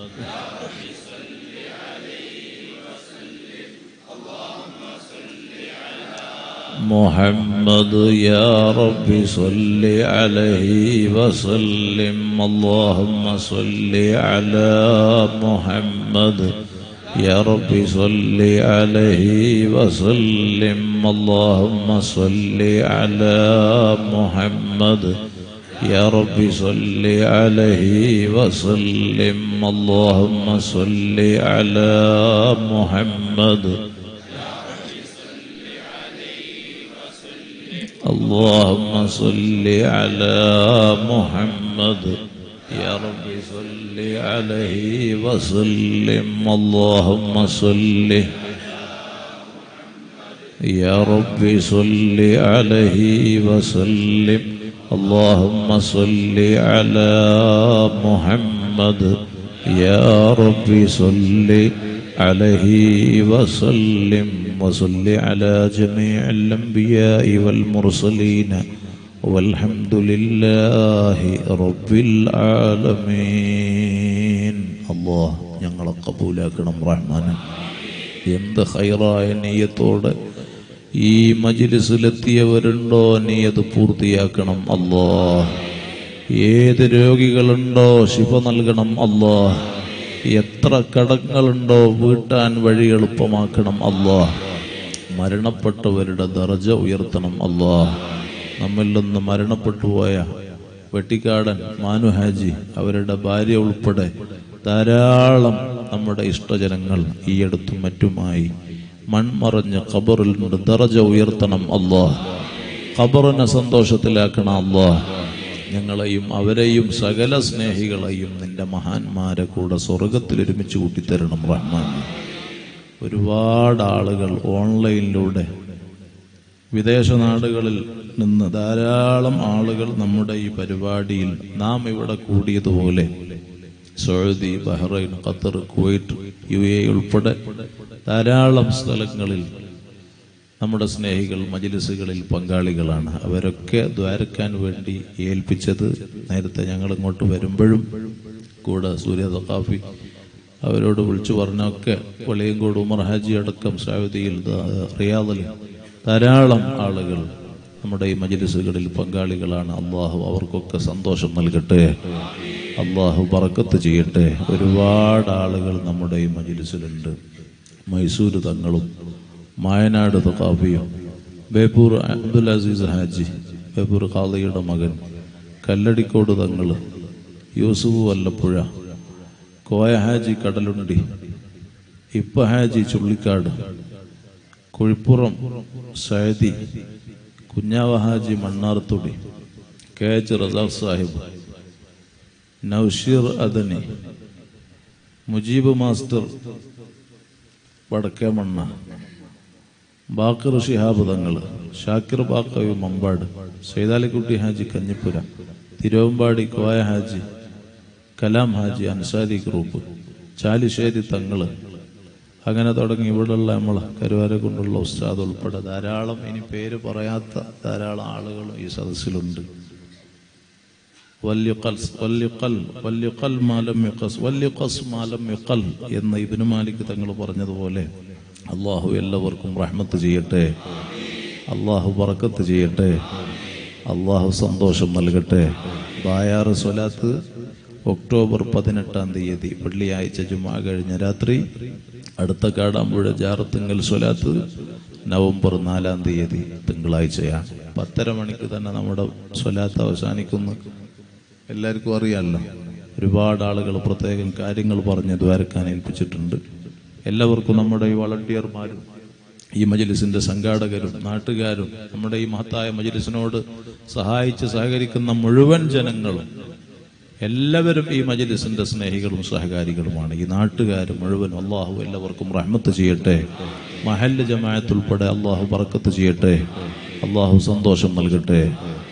محمد يا رب صل عليه وسلم اللهم صل على محمد يا رب صل عليه وسلم اللهم صل على محمد يا رب صل عليه وسلم اللهم صل على محمد اللهم صل على محمد يا رب صل عليه وسلم اللهم صل يا رب صل عليه وسلم اللهم صل على محمد يا رب صل عليه وسلم وصل على جميع الأنبياء والمرسلين والحمد لله رب العالمين الله ഞങ്ങളെ കബൂലാക്കണം റഹ്മാനെ എന്ത് ഹൈറായ നീയത്തോടെ ഈ മജിലിസിലെത്തിയവരുണ്ടോ നീ അത് പൂർത്തിയാക്കണം അല്ലോ ഏത് രോഗികളുണ്ടോ ശിവ നൽകണം അല്ലോ എത്ര കടങ്ങളുണ്ടോ വീട്ടാൻ വഴി എളുപ്പമാക്കണം അല്ലോ മരണപ്പെട്ടവരുടെ ദർജ ഉയർത്തണം അല്ലോ നമ്മിൽ നിന്ന് മരണപ്പെട്ടു പോയ വെട്ടിക്കാടൻ മാനു ഹാജി അവരുടെ ഭാര്യ ഉൾപ്പെടെ ധാരാളം നമ്മുടെ ഇഷ്ടജനങ്ങൾ ഈ അടുത്തും മറ്റുമായി മൺമറഞ്ഞ് ഖബറിൽ നിന്ന് ദറജ ഉയർത്തണം അല്ലോ ഖബറിനെ സന്തോഷത്തിലാക്കണം അല്ലോ ഞങ്ങളെയും അവരെയും സകല സ്നേഹികളെയും നിന്റെ മഹാന്മാരെ കൂടെ സ്വർഗത്തിൽ ഒരുമിച്ച് കൂട്ടിത്തരണം റഹ്മാൻ ഒരുപാട് ആളുകൾ ഓൺലൈനിലൂടെ വിദേശ നാടുകളിൽ നിന്ന് ധാരാളം ആളുകൾ നമ്മുടെ ഈ പരിപാടിയിൽ നാം ഇവിടെ കൂടിയതുപോലെ Saudi Bahrain Qatar Kuwait U A ഉൾപ്പെടെ ധാരാളം സ്ഥലങ്ങളിൽ നമ്മുടെ സ്നേഹികൾ മജിലിസുകളിൽ പങ്കാളികളാണ് അവരൊക്കെ ദ്വാരക്കാൻ വേണ്ടി ഏൽപ്പിച്ചത് നേരത്തെ ഞങ്ങൾ ഇങ്ങോട്ട് വരുമ്പോഴും കൂടെ സൂര്യ തക്കാഫി അവരോട് വിളിച്ചു പറഞ്ഞൊക്കെ വെളിയങ്കോട് ഉമർ ഹാജി അടക്കം സൗദിയിൽ ദ- റിയാദിൽ ധാരാളം ആളുകൾ നമ്മുടെ ഈ മജിലിസുകളിൽ പങ്കാളികളാണ് അള്ളാഹു അവർക്കൊക്കെ സന്തോഷം നൽകട്ടെ അള്ളാഹു ബറക്കത്ത് ചെയ്യട്ടെ ഒരുപാട് ആളുകൾ നമ്മുടെ ഈ മജിലിസിലുണ്ട് മൈസൂർ തങ്ങളും മായനാട് തക്കാഫിയും ബേപ്പൂർ അബ്ദുൽ അസീസ് ഹാജി ബേപ്പൂർ ഖാദിയുടെ മകൻ കല്ലടിക്കോട് തങ്ങൾ Yusuf Vallappuzha Koya Haji Kadalundi Ippa Haji Chullikkad Kuzhippuram Saidi Kunhava Haji Mannarthudi K H Razak Sahib Naushir Adani Mujeeb master Vadakkemanna Bakker Shihab Thangal Shakir Baqavi Mampad Saithalikutty Haji Kanjippura Thiruvambadi Koya Haji Kalam Haji Ansari group Chalissery Thangal അങ്ങനെ തുടങ്ങി ഇവിടെയുള്ള നമ്മൾ കരുവാരെ കൊണ്ടുള്ള ഉസ്താദ് ഉൾപ്പെടെ ധാരാളം ഇനി പേര് പറയാത്ത ധാരാളം ആളുകളും ഈ സദസ്സിലുണ്ട് വല്യുഖൽ വല്യുഖൽ വല്യുഖൽ മാലം യുഖസ് വല്യുഖസ് മാലം യുഖൽ എന്ന് ഇബ്നു മാലിക് തങ്ങൾ പറഞ്ഞതുപോലെ അള്ളാഹു എല്ലാവർക്കും റഹ്മത്ത് ചെയ്യട്ടെ അള്ളാഹു ബറക്കത്ത് ചെയ്യട്ടെ അള്ളാഹു സന്തോഷം നൽകട്ടെ ബായാറ് സ്വലാത്ത് ഒക്ടോബർ പതിനെട്ടാം തീയതി വെള്ളിയാഴ്ച ജുമാ കഴിഞ്ഞ രാത്രി അടുത്ത കാടാമ്പുഴ ജാറത്തുങ്കൽ സ്വലാത്ത് നവംബർ നാലാം തീയതി തിങ്കളാഴ്ചയാണ് പത്തര മണിക്ക് തന്നെ നമ്മുടെ സ്വലാത്ത് അവസാനിക്കുന്നു എല്ലാവർക്കും അറിയാമല്ലോ ഒരുപാട് ആളുകൾ പ്രത്യേകം കാര്യങ്ങൾ പറഞ്ഞ് ദ്വാരക്കാൻ ഏൽപ്പിച്ചിട്ടുണ്ട് എല്ലാവർക്കും നമ്മുടെ ഈ വളണ്ടിയർമാരും ഈ മജലിസിന്റെ സംഘാടകരും നാട്ടുകാരും നമ്മുടെ ഈ മഹത്തായ മജലിസിനോട് സഹായിച്ച് സഹകരിക്കുന്ന മുഴുവൻ ജനങ്ങളും എല്ലാവരും ഈ മജലിസിന്റെ സ്നേഹികളും സഹകാരികളുമാണ് ഈ നാട്ടുകാർ മുഴുവൻ അള്ളാഹു എല്ലാവർക്കും റഹ്മത്ത് ചെയ്യട്ടെ മഹല്ല് ജമാഅത്ത് ഉൾപ്പെടെ അള്ളാഹു ബറക്കത്ത് ചെയ്യട്ടെ അള്ളാഹു സന്തോഷം നൽകട്ടെ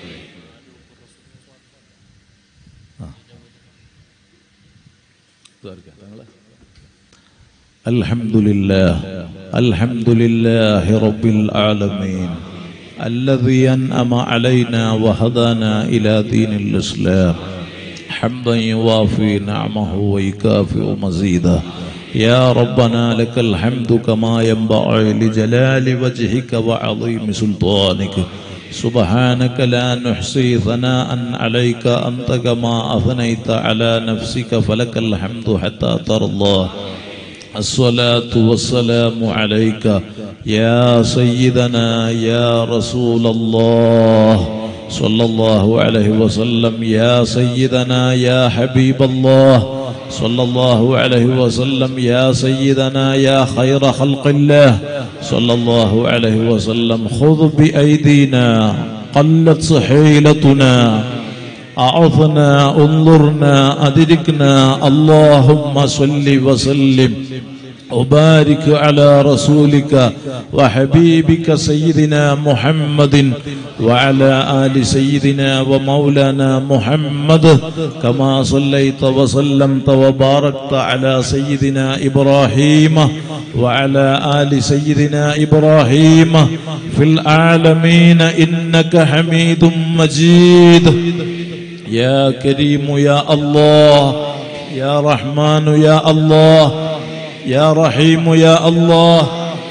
الحمد لله الحمد لله رب العالمين الذي أنعم علينا وهدانا إلى دين الإسلام حمدا يوافي نعمه ويكافئ مزيدا يا ربنا لك الحمد كما ينبغي لجلال وجهك وعظيم سلطانك سبحانك لا نحصي ثناء عليك أنت كما أثنيت على نفسك فلك الحمد حتى ترضى الصلاة والسلام عليك يا سيدنا يا رسول الله صلى الله عليه وسلم يا سيدنا يا حبيب الله صلى الله عليه وسلم يا سيدنا يا خير خلق الله صلى الله عليه وسلم خذ بأيدينا قلت حيلتنا أعظنا انظرنا أدركنا اللهم صل وسلم وبارك على رسولك وحبيبك سيدنا محمد وعلى آل سيدنا ومولانا محمد كما صليت وسلمت وباركت على سيدنا إبراهيم وعلى آل سيدنا إبراهيم في العالمين إنك حميد مجيد يا كريم يا الله يا رحمن يا الله يا رحيم يا الله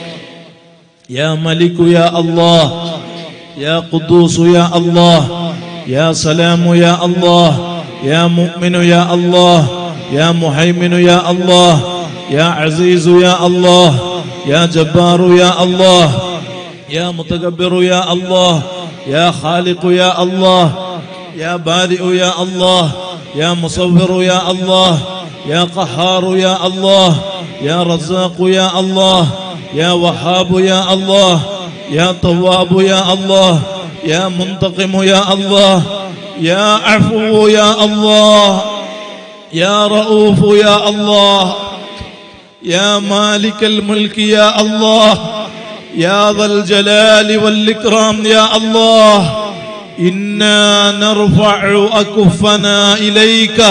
يا ملك يا الله يا قدوس يا الله يا سلام يا الله يا مؤمن يا الله يا محيمن يا الله يا عزيز يا الله يا جبار يا الله يا متكبر يا الله يا خالق يا الله يا بارئ يا الله يا مصور يا الله يا قهار يا الله يا رزاق يا الله يا وهاب يا الله يا تواب يا الله يا منتقم يا الله يا عفو يا الله يا رؤوف يا الله يا مالك الملك يا الله يا ذا الجلال والإكرام يا الله إنا نرفع أكفنا إليك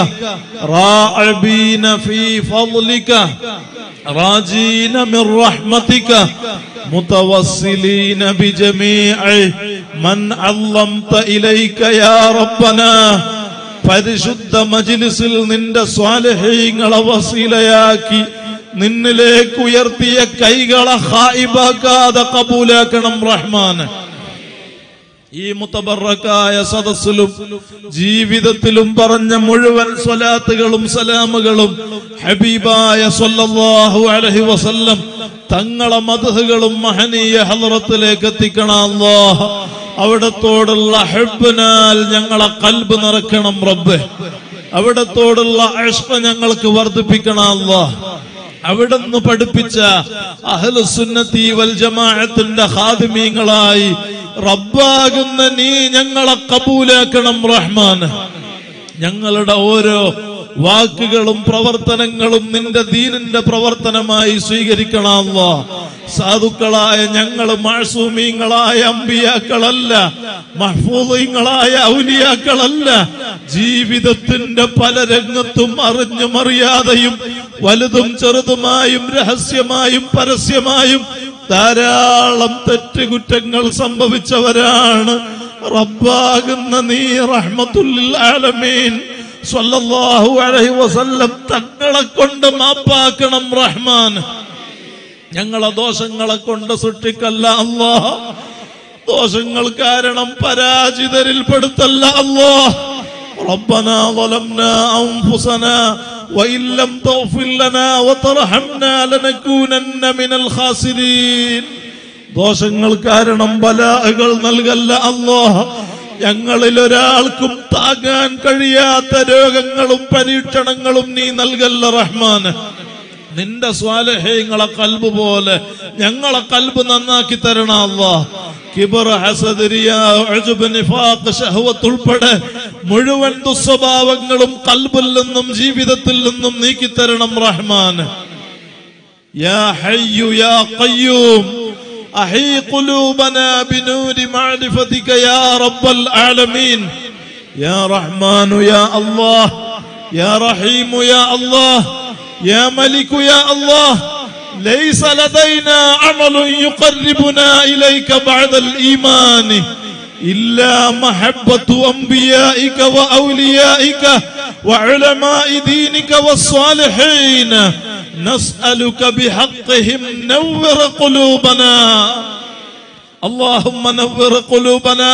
راعبين في فضلك راجين من رحمتك متوسلين بجميع من علمت إليك يا ربنا പരിശുദ്ധ മജിലിസിൽ നിന്റെ സ്വാലഹീങ്ങളെ വസീലയാക്കി നിന്നിലേക്ക് ഉയർത്തിയ കൈകളെ ഹായിബാക്കാതെ കബൂലാക്കണം റഹ്മാൻ ഈ മുത്തബറക്കായ സദസ്സിലും ജീവിതത്തിലും പറഞ്ഞ മുഴുവൻ സ്വലാത്തുകളും സലാമുകളും ഹബീബായ സല്ലല്ലാഹു അലൈഹി വസല്ലം തങ്ങളെ മധുഹുകളും മഹനീയ ഹലറത്തിലേക്ക് എത്തിക്കണം അല്ലാഹ് അവിടത്തോടുള്ള ഹെബിനാൽ ഞങ്ങളെ കൽബ് നിറക്കണം റബ്ബ് അവിടത്തോടുള്ള അഷ്പ ഞങ്ങൾക്ക് വർദ്ധിപ്പിക്കണം അല്ലാഹ് അവിടുന്ന് പഠിപ്പിച്ച അഹ്ലുസുന്നത്തി വൽ ജമാഅത്തിന്റെ ഖാദിമീങ്ങളായി റബ്ബാകുന്ന നീ ഞങ്ങളെ കബൂലാക്കണം റഹ്മാൻ ഞങ്ങളുടെ ഓരോ വാക്കുകളും പ്രവർത്തനങ്ങളും നിന്റെ ദീനിന്റെ പ്രവർത്തനമായി സ്വീകരിക്കണമല്ല സാധുക്കളായ ഞങ്ങൾ മാസൂമീങ്ങളായ അമ്പിയാക്കളല്ല മഹ്ഫൂദീങ്ങളായ ഔലിയാക്കളല്ല ജീവിതത്തിന്റെ പല രംഗത്തും അറിഞ്ഞും അറിയാതെയും വലുതും ചെറുതുമായും രഹസ്യമായും പരസ്യമായും ധാരാളം തെറ്റുകുറ്റങ്ങൾ സംഭവിച്ചവരാണ് റബ്ബാകുന്ന നീ റഹ്മത്തുല്ലിൽ ആലമീൻ സ്വല്ലല്ലാഹു അലൈഹി വസല്ലം തങ്ങളെ കൊണ്ട് മാപ്പാക്കണം റഹ്മാൻ ഞങ്ങളെ ദോഷങ്ങളെ കൊണ്ട് സൃഷ്ടിക്കല്ല അല്ലാഹ് ദോഷങ്ങൾ കാരണം പരാജിതരിൽ പെടുത്തല്ല അല്ലാഹ് ربنا ظلمنا أنفسنا وإن لم تغفر لنا وترحمنا لنكونن من الخاسرين ദോഷങ്ങൾ കാരണം ബലാഹകൾ നൽകല്ല അല്ലാഹ് ഞങ്ങളിൽ ഒരാൾക്കും താങ്ങാൻ കഴിയാത്ത രോഗങ്ങളും പരീക്ഷണങ്ങളും നീ നൽകല്ല റഹ്മാൻ നിന്റെ സ്വാലഹ്യങ്ങളെ കൽബ് പോലെ ഞങ്ങളെ കൽബ് നന്നാക്കി തരണം അല്ലാഹ് കിബർ ഹസദ് റിയാ ഉജ്ബ് നിഫാഖ് ശഹവത്ത് ഉൾപ്പെടെ മുഴുവൻ ദുസ്വഭാവങ്ങളും കൽബിൽ നിന്നും ജീവിതത്തിൽ നിന്നും നീക്കി തരണം റഹ്മാൻ യാ ഹയ്യു യാ ഖയ്യൂം أحي قلوبنا بنور معرفتك يا رب العالمين يا رحمن يا الله يا رحيم يا الله يا ملك يا الله ليس لدينا عمل يقربنا إليك بعد الإيمان إلا محبة أنبيائك وأوليائك وعلماء دينك والصالحين نسألك بحقهم نور قلوبنا اللهم نور قلوبنا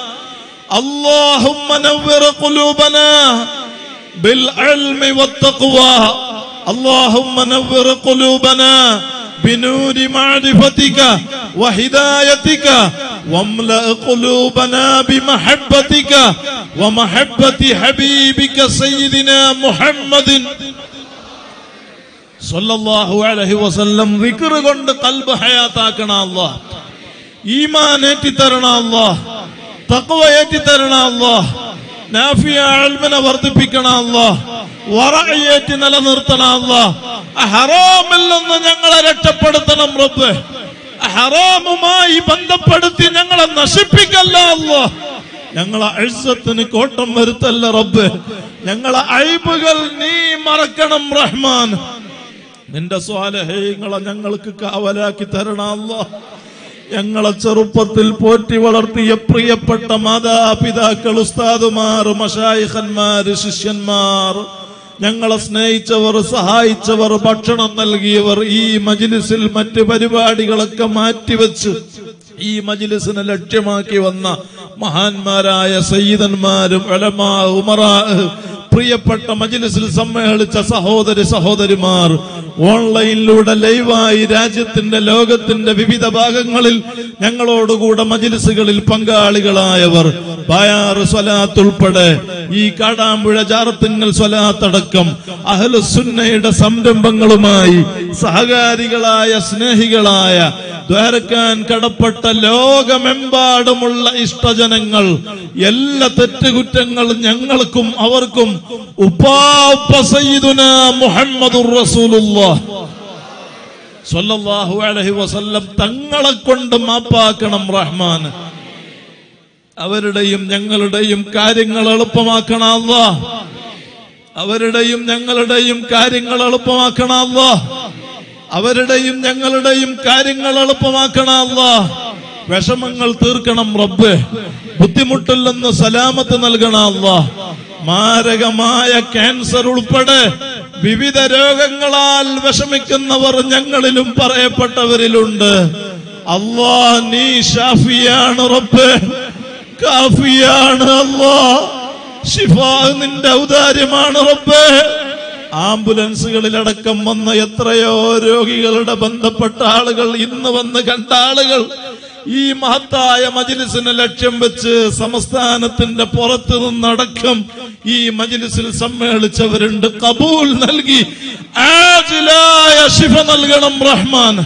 اللهم نور قلوبنا بالعلم والتقوى اللهم نور قلوبنا بنور معرفتك وهدايتك واملأ قلوبنا بمحبتك ومحبة حبيبك سيدنا محمد സല്ലല്ലാഹു അലൈഹി വസല്ലം വിക്ർ കൊണ്ട് കൽബ് ഹയാത്താക്കണ അല്ലാഹ് ഈമാൻ ഏറ്റി തരണ അല്ലാഹ് തഖ്വ ഏറ്റി തരണ അല്ലാഹ് നാഫിയ ഇൽമിനെ വർദ്ധിപ്പിക്കണ അല്ലാഹ് വറഅ ഏറ്റി നിലനിർത്തണ അല്ലാഹ് ഹറാമിൽ നിന്ന് ഞങ്ങളെ രക്ഷപ്പെടുത്തണം റബ്ബ് ഹറാമുമായി ബന്ധപ്പെടുത്തി ഞങ്ങളെ നശിപ്പിക്കല്ല അല്ലാഹ് ഞങ്ങളെ അഴ്സത്തിന് കോട്ടം വരുത്തല്ല റബ്ബ് ഞങ്ങളെ അയ്ബുകൾ നീ മറക്കണം റഹ്മാൻ നിന്റെ സ്വാലഹ്യങ്ങളെ ഞങ്ങൾക്ക് കാവലാക്കി തരണം അല്ലാ ഞങ്ങളെ ചെറുപ്പത്തിൽ പോറ്റി വളർത്തിയ പ്രിയപ്പെട്ട മാതാപിതാക്കൾ ഉസ്താദുമാർ മഷായിഖന്മാർ ശിഷ്യന്മാർ ഞങ്ങളെ സ്നേഹിച്ചവർ സഹായിച്ചവർ ഭക്ഷണം നൽകിയവർ ഈ മജിലിസിൽ മറ്റ് പരിപാടികളൊക്കെ മാറ്റിവെച്ച് ഈ മജിലിസിനെ ലക്ഷ്യമാക്കി വന്ന മഹാന്മാരായ സയ്യിദന്മാരും ഉലമാ ഉമറാ പ്രിയപ്പെട്ട മജിലിസിൽ സമ്മേളിച്ച സഹോദരി സഹോദരിമാർ ഓൺലൈനിലൂടെ ലൈവായി രാജ്യത്തിന്റെ ലോകത്തിന്റെ വിവിധ ഭാഗങ്ങളിൽ ഞങ്ങളോടുകൂടെ മജിലിസുകളിൽ പങ്കാളികളായവർ ബായാറ് സ്വലാത്ത് ഉൾപ്പെടെ ഈ കാടാമ്പുഴ ജാറത്തിങ്ങൽ സ്വലാത്തടക്കം അഹ്ലുസുന്നയുടെ സംരംഭങ്ങളുമായി സഹകാരികളായ സ്നേഹികളായ ദ്വാരക്കാൻ കടപ്പെട്ട ലോകമെമ്പാടുമുള്ള ഇഷ്ടജനങ്ങൾ എല്ലാ തെറ്റുകുറ്റങ്ങളും ഞങ്ങൾക്കും അവർക്കും ഉപ്പാപ്പ സയ്യിദുന മുഹമ്മദുർ റസൂലുള്ളാഹ് സ്വല്ലല്ലാഹു അലൈഹി വസല്ലം തങ്ങളെ കൊണ്ട് മാപ്പാക്കണം റഹ്മാൻ അവരുടെയും ഞങ്ങളുടെയും കാര്യങ്ങൾ എളുപ്പമാക്കണം അല്ലാ അവരുടെയും ഞങ്ങളുടെയും കാര്യങ്ങൾ എളുപ്പമാക്കണം അല്ലാ അവരുടെയും ഞങ്ങളുടെയും കാര്യങ്ങൾ എളുപ്പമാക്കണം അല്ലാ വിഷമങ്ങൾ തീർക്കണം റബ്ബ് ബുദ്ധിമുട്ടിൽ നിന്ന് സലാമത്ത് നൽകണം അല്ലാ മാരകമായ ക്യാൻസർ ഉൾപ്പെടെ വിവിധ രോഗങ്ങളാൽ വിഷമിക്കുന്നവർ ഞങ്ങളിലും പറയപ്പെട്ടവരിലുണ്ട് അല്ലാ നീ ഷാഫിയാണ് റബ്ബ് കാഫിയാണ് അല്ലാ ഷിഫാ നിന്റെ ഔദാര്യമാണ് റബ്ബേ ആംബുലൻസുകളിലടക്കം വന്ന എത്രയോ രോഗികളുടെ ബന്ധപ്പെട്ട ആളുകൾ ഇന്ന് വന്ന് കണ്ട ആളുകൾ ഈ മഹത്തായ മജിലിസിനെ ലക്ഷ്യം വെച്ച് സംസ്ഥാനത്തിന്റെ പുറത്തു നിന്നടക്കം ഈ മജിലിസിൽ സമ്മേളിച്ചവരുണ്ട് കബൂൽ നൽകി ആജിലായ ശിഫ നൽകണം റഹ്മാൻ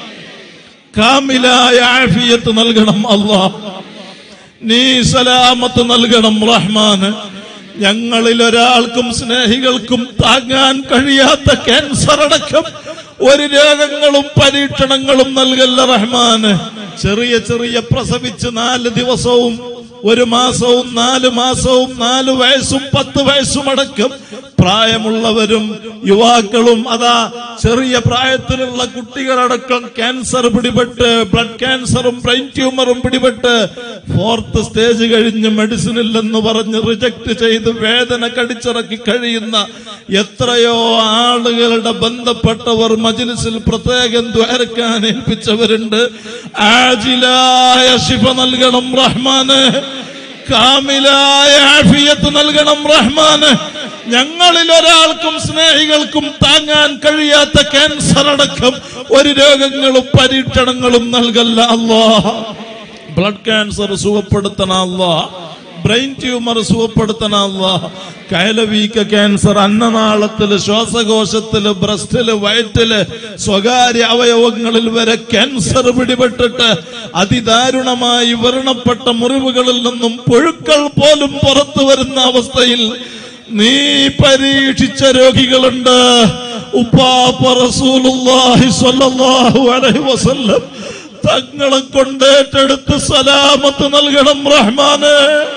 കാമിലായ ആഫിയത്ത് നൽകണം അള്ളാഹ് നീ സലാമത്ത് നൽകണം റഹ്മാന് ഞങ്ങളിൽ ഒരാൾക്കും സ്നേഹികൾക്കും താങ്ങാൻ കഴിയാത്ത ക്യാൻസർ അടക്കം ഒരു രോഗങ്ങളും പരീക്ഷണങ്ങളും നൽകല്ല റഹ്മാന് ചെറിയ ചെറിയ പ്രസവിച്ച് നാല് ദിവസവും ഒരു മാസവും നാല് മാസവും നാല് വയസ്സും പത്ത് വയസ്സും അടക്കം പ്രായമുള്ളവരും യുവാക്കളും അതാ ചെറിയ പ്രായത്തിലുള്ള കുട്ടികളടക്കം ക്യാൻസർ പിടിപെട്ട് ബ്ലഡ് ക്യാൻസറും ബ്രെയിൻ ട്യൂമറും പിടിപെട്ട് ഫോർത്ത് സ്റ്റേജ് കഴിഞ്ഞ് മെഡിസിൻ ഇല്ലെന്ന് പറഞ്ഞ് റിജക്ട് ചെയ്ത് വേദന കടിച്ചിറക്കി കഴിയുന്ന എത്രയോ ആളുകളുടെ ബന്ധപ്പെട്ടവർ മജിലിസിൽ പ്രത്യേകം ദ്വാരക്കാൻ ഏൽപ്പിച്ചവരുണ്ട് ആജിലായ ശിഫ നൽകണം റഹ്മാന് കാമിലായ ആഫിയത്ത് നൽകണം റഹ്മാന് ഞങ്ങളിൽ ഒരാൾക്കും സ്നേഹികൾക്കും താങ്ങാൻ കഴിയാത്ത ക്യാൻസർ അടക്കം ഒരു രോഗങ്ങളും പരീക്ഷണങ്ങളും നൽകല്ല അല്ലാ ബ്ലഡ് ക്യാൻസർ സുഖപ്പെടുത്തണ അല്ലാ ബ്രെയിൻ ട്യൂമർ സുഖപ്പെടുത്തണ അല്ലാ കയലവീക്ക ക്യാൻസർ അന്നനാളത്തില് ശ്വാസകോശത്തില് ബ്രസ്റ്റില് വയറ്റില് സ്വകാര്യ അവയവങ്ങളിൽ വരെ ക്യാൻസർ പിടിപെട്ടിട്ട് അതിദാരുണമായി വ്രണപ്പെട്ട മുറിവുകളിൽ നിന്നും പുഴുക്കൾ പോലും പുറത്തു വരുന്ന അവസ്ഥയിൽ നീ പരീക്ഷിച്ച രോഗികളുണ്ട് ഉപ്പാപ്പ റസൂലുള്ളാഹി സ്വല്ലല്ലാഹു അലൈഹി വസല്ലം തങ്ങളെ കൊണ്ടേറ്റെടുത്ത് സലാമത്ത് നൽകണം റഹ്മാന്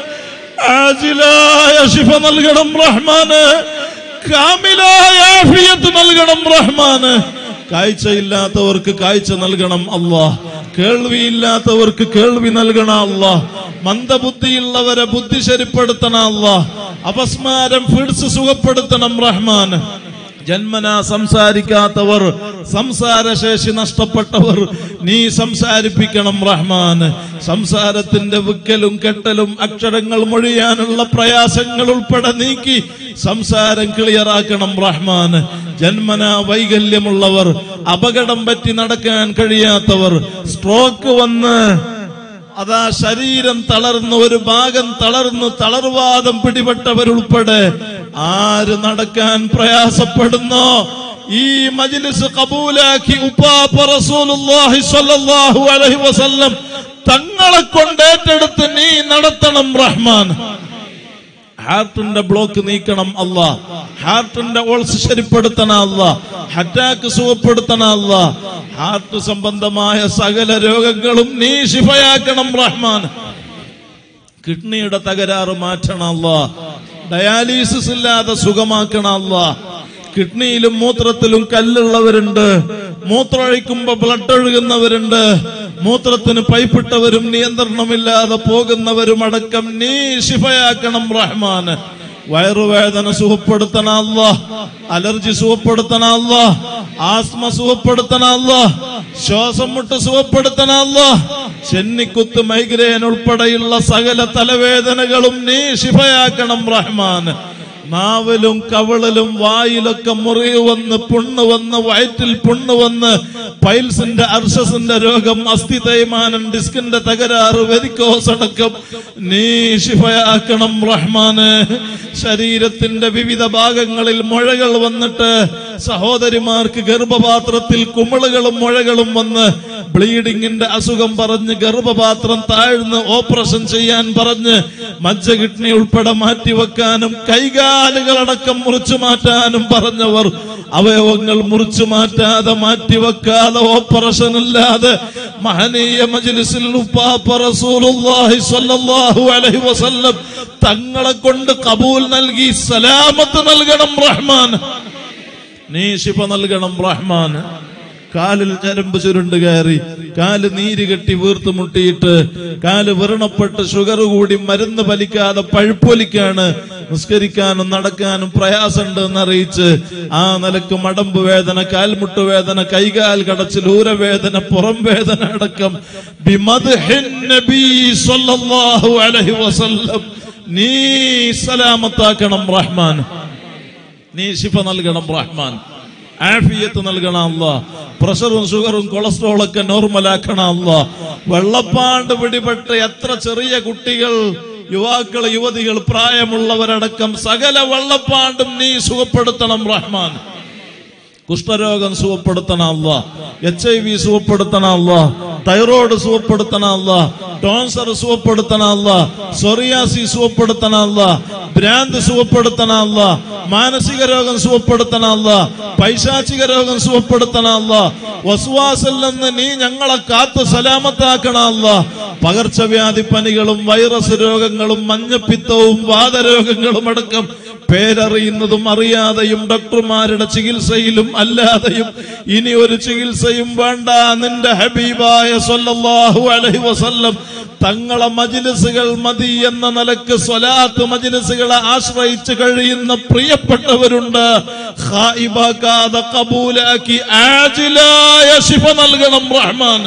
ആജിലായ ശിഫ നൽകണം റഹ്മാന് കാമിലായ ആഫിയത്ത് നൽകണം റഹ്മാന് കാഴ്ചയില്ലാത്തവർക്ക് കാഴ്ച നൽകണം അല്ലാഹ് കേൾവിയില്ലാത്തവർക്ക് കേൾവി നൽകണം അല്ലാഹ് മന്ദബുദ്ധിയുള്ളവരെ ബുദ്ധി ശരിപ്പെടുത്തണം അല്ലാഹ് അപസ്മാരം ഫിഡ്സ് സുഖപ്പെടുത്തണം റഹ്മാൻ ജന്മന സംസാരിക്കാത്തവർ സംസാരശേഷി നഷ്ടപ്പെട്ടവർ നീ സംസാരിപ്പിക്കണം റഹ്മാൻ സംസാരത്തിന്റെ വിക്കലും കെട്ടലും അക്ഷരങ്ങൾ മൊഴിയാനുള്ള പ്രയാസങ്ങൾ ഉൾപ്പെടെ നീക്കി സംസാരം ക്ലിയറാക്കണം റഹ്മാൻ ജന്മന വൈകല്യമുള്ളവർ അപകടം പറ്റി നടക്കാൻ കഴിയാത്തവർ സ്ട്രോക്ക് വന്ന് അതാ ശരീരം തളർന്ന് ഒരു ഭാഗം തളർന്ന് തളർവാദം പിടിപെട്ടവരുൾപ്പെടെ ആര് നടക്കാൻ പ്രയാസപ്പെടുന്നോ ഈ മജ്ലിസ് കബൂലാക്കി ഉപ്പാപ്പ റസൂലുള്ളാഹി സ്വല്ലല്ലാഹു അലൈഹി വസല്ലം തങ്ങളെ കൊണ്ടേറ്റെടുത്ത് നീ നടത്തണം റഹ്മാൻ ഹാർട്ടിന്റെ ബ്ലോക്ക് നീക്കണം അല്ല ഹാർട്ടിന്റെ ഓൾസ് ശരിപ്പെടുത്തണ അല്ല അറ്റാക്ക് സുഖപ്പെടുത്തണ അല്ല ഹാർട്ട് സംബന്ധമായ സകല രോഗങ്ങളും നീ ശിഫയാക്കണം റഹ്മാൻ കിഡ്നിയുടെ തകരാറ് മാറ്റണം അല്ല ഡയാലിസിസ് ഇല്ലാതെ സുഖമാക്കണം അല്ല കിഡ്നിയിലും മൂത്രത്തിലും കല്ലുള്ളവരുണ്ട് മൂത്രമൊഴിക്കുമ്പോ ബ്ലഡ് ഒഴുകുന്നവരുണ്ട് മൂത്രത്തിന് പൈപ്പിട്ടവരും നിയന്ത്രണമില്ലാതെ പോകുന്നവരും അടക്കം നീ ശിഫയാക്കണം റഹ്മാൻ വയറുവേദന സുഖപ്പെടുത്തണ അല്ല അലർജി സുഖപ്പെടുത്തണ അല്ല ആസ്മ സുഖപ്പെടുത്തണ അല്ല ശ്വാസം മുട്ട് സുഖപ്പെടുത്തണ അല്ല ചെന്നിക്കുത്ത് മൈഗ്രെയിൻ ഉൾപ്പെടെയുള്ള സകല തലവേദനകളും നീ ശിഫയാക്കണം റഹ്മാൻ നാവിലും കവിളിലും വായിലൊക്കെ മുറിവ് വന്ന് പുണ്ണ് വന്ന് വയറ്റിൽ പുണ്ണ് വന്ന് പൈൽസിന്റെ അർഷസിന്റെ രോഗം അസ്ഥി തേയ്മാനം ഡിസ്കിന്റെ തകരാറ് വെരിക്കോസ് അടക്കം നീ ശിഫയാക്കണം റഹ്മാന് ശരീരത്തിന്റെ വിവിധ ഭാഗങ്ങളിൽ മുഴകൾ വന്നിട്ട് സഹോദരിമാർക്ക് ഗർഭപാത്രത്തിൽ കുമിളുകളും മുഴകളും വന്ന് ബ്ലീഡിങ്ങിന്റെ അസുഖം പറഞ്ഞ് ഗർഭപാത്രം താഴ്ന്ന് ഓപ്പറേഷൻ ചെയ്യാൻ പറഞ്ഞ് മജ്ജ കിഡ്നി ഉൾപ്പെടെ മാറ്റിവെക്കാനും കൈകാലുകളടക്കം മുറിച്ചു മാറ്റാനും പറഞ്ഞവർ അവയവങ്ങൾ മുറിച്ചു മാറ്റാതെ മാറ്റിവെക്കാതെ ഓപ്പറേഷൻ ഇല്ലാതെ മഹനീയ മജ്ലിസിൽ ഉപ്പാപ്പ റസൂലുള്ളാഹി സ്വല്ലല്ലാഹു അലൈഹി വസല്ലം തങ്ങളെ കൊണ്ട് കബൂൽ നൽകി സലാമത്ത് നൽകണം റഹ്മാൻ നീ ശിഫ നൽകണം റഹ്മാൻ കാലിൽ ഞരമ്പ് ചുരുണ്ട് കയറി കാല് നീര് കെട്ടി വീർത്ത് മുട്ടിയിട്ട് കാല് വ്രണപ്പെട്ട് ഷുഗർ കൂടി മരുന്ന് വലിക്കാതെ പഴുപ്പൊലിക്കാണ് നിസ്കരിക്കാനും നടക്കാനും പ്രയാസമുണ്ട് എന്നറിയിച്ച് ആ നിലക്ക് മടമ്പ് വേദന കാൽമുട്ട് വേദന കൈകാൽ കടച്ചിൽ ഊരവേദന പുറം വേദന അടക്കം ബിമദ്ഹിൻ നബി സ്വല്ലല്ലാഹു അലൈഹി വസല്ലം നീ സലാമത്താക്കണം റഹ്മാൻ നീ ശിഫ നൽകണം റഹ്മാൻ ആഫിയത്ത് നൽകണം അല്ല പ്രഷറും ഷുഗറും കൊളസ്ട്രോളും ഒക്കെ നോർമലാക്കണം അല്ല വെള്ളപ്പാണ്ട് പിടിപെട്ട് എത്ര ചെറിയ കുട്ടികൾ യുവാക്കൾ യുവതികൾ പ്രായമുള്ളവരടക്കം സകല വെള്ളപ്പാണ്ടും നീ സുഖപ്പെടുത്തണം റഹ്മാൻ കുഷ്ഠരോഗം സുഖപ്പെടുത്തണ അല്ല എച്ച് ഐ വി സുഖപ്പെടുത്തണ അല്ല തൈറോയ്ഡ് സുഖപ്പെടുത്തണ അല്ല ടോൺസർ സുഖപ്പെടുത്തണ അല്ല സൊറിയാസി സുഖപ്പെടുത്തണ അല്ല ഭ്രാന്ത് സുഖപ്പെടുത്തണ അല്ല മാനസിക രോഗം സുഖപ്പെടുത്തണ അല്ല പൈശാചിക രോഗം സുഖപ്പെടുത്തണ അല്ല വസുവാസിൽ നിന്ന് നീ ഞങ്ങളെ കാത്ത് സലാമത്താക്കണ അല്ല പകർച്ചവ്യാധി പനികളും വൈറസ് രോഗങ്ങളും മഞ്ഞപ്പിത്തവും വാതരോഗങ്ങളും അടക്കം പേരറിയുന്നതും അറിയാതെയും ഡോക്ടർമാരുടെ ചികിത്സയിലും അല്ലാതെയും ഇനി ഒരു ചികിത്സയും വേണ്ട നിന്റെ ഹബീബായ സല്ലല്ലാഹു അലൈഹി വസല്ലം തങ്ങളെ മജിലിസുകൾ മതി എന്ന നിലക്ക് സ്വലാത്ത് മജിലിസുകളെ ആശ്രയിച്ച് കഴിയുന്ന പ്രിയപ്പെട്ടവരുണ്ട് ഖായിബാക്കാതെ കബൂലാക്കി ആജിലായ ശിഫ നൽകണം റഹ്മാൻ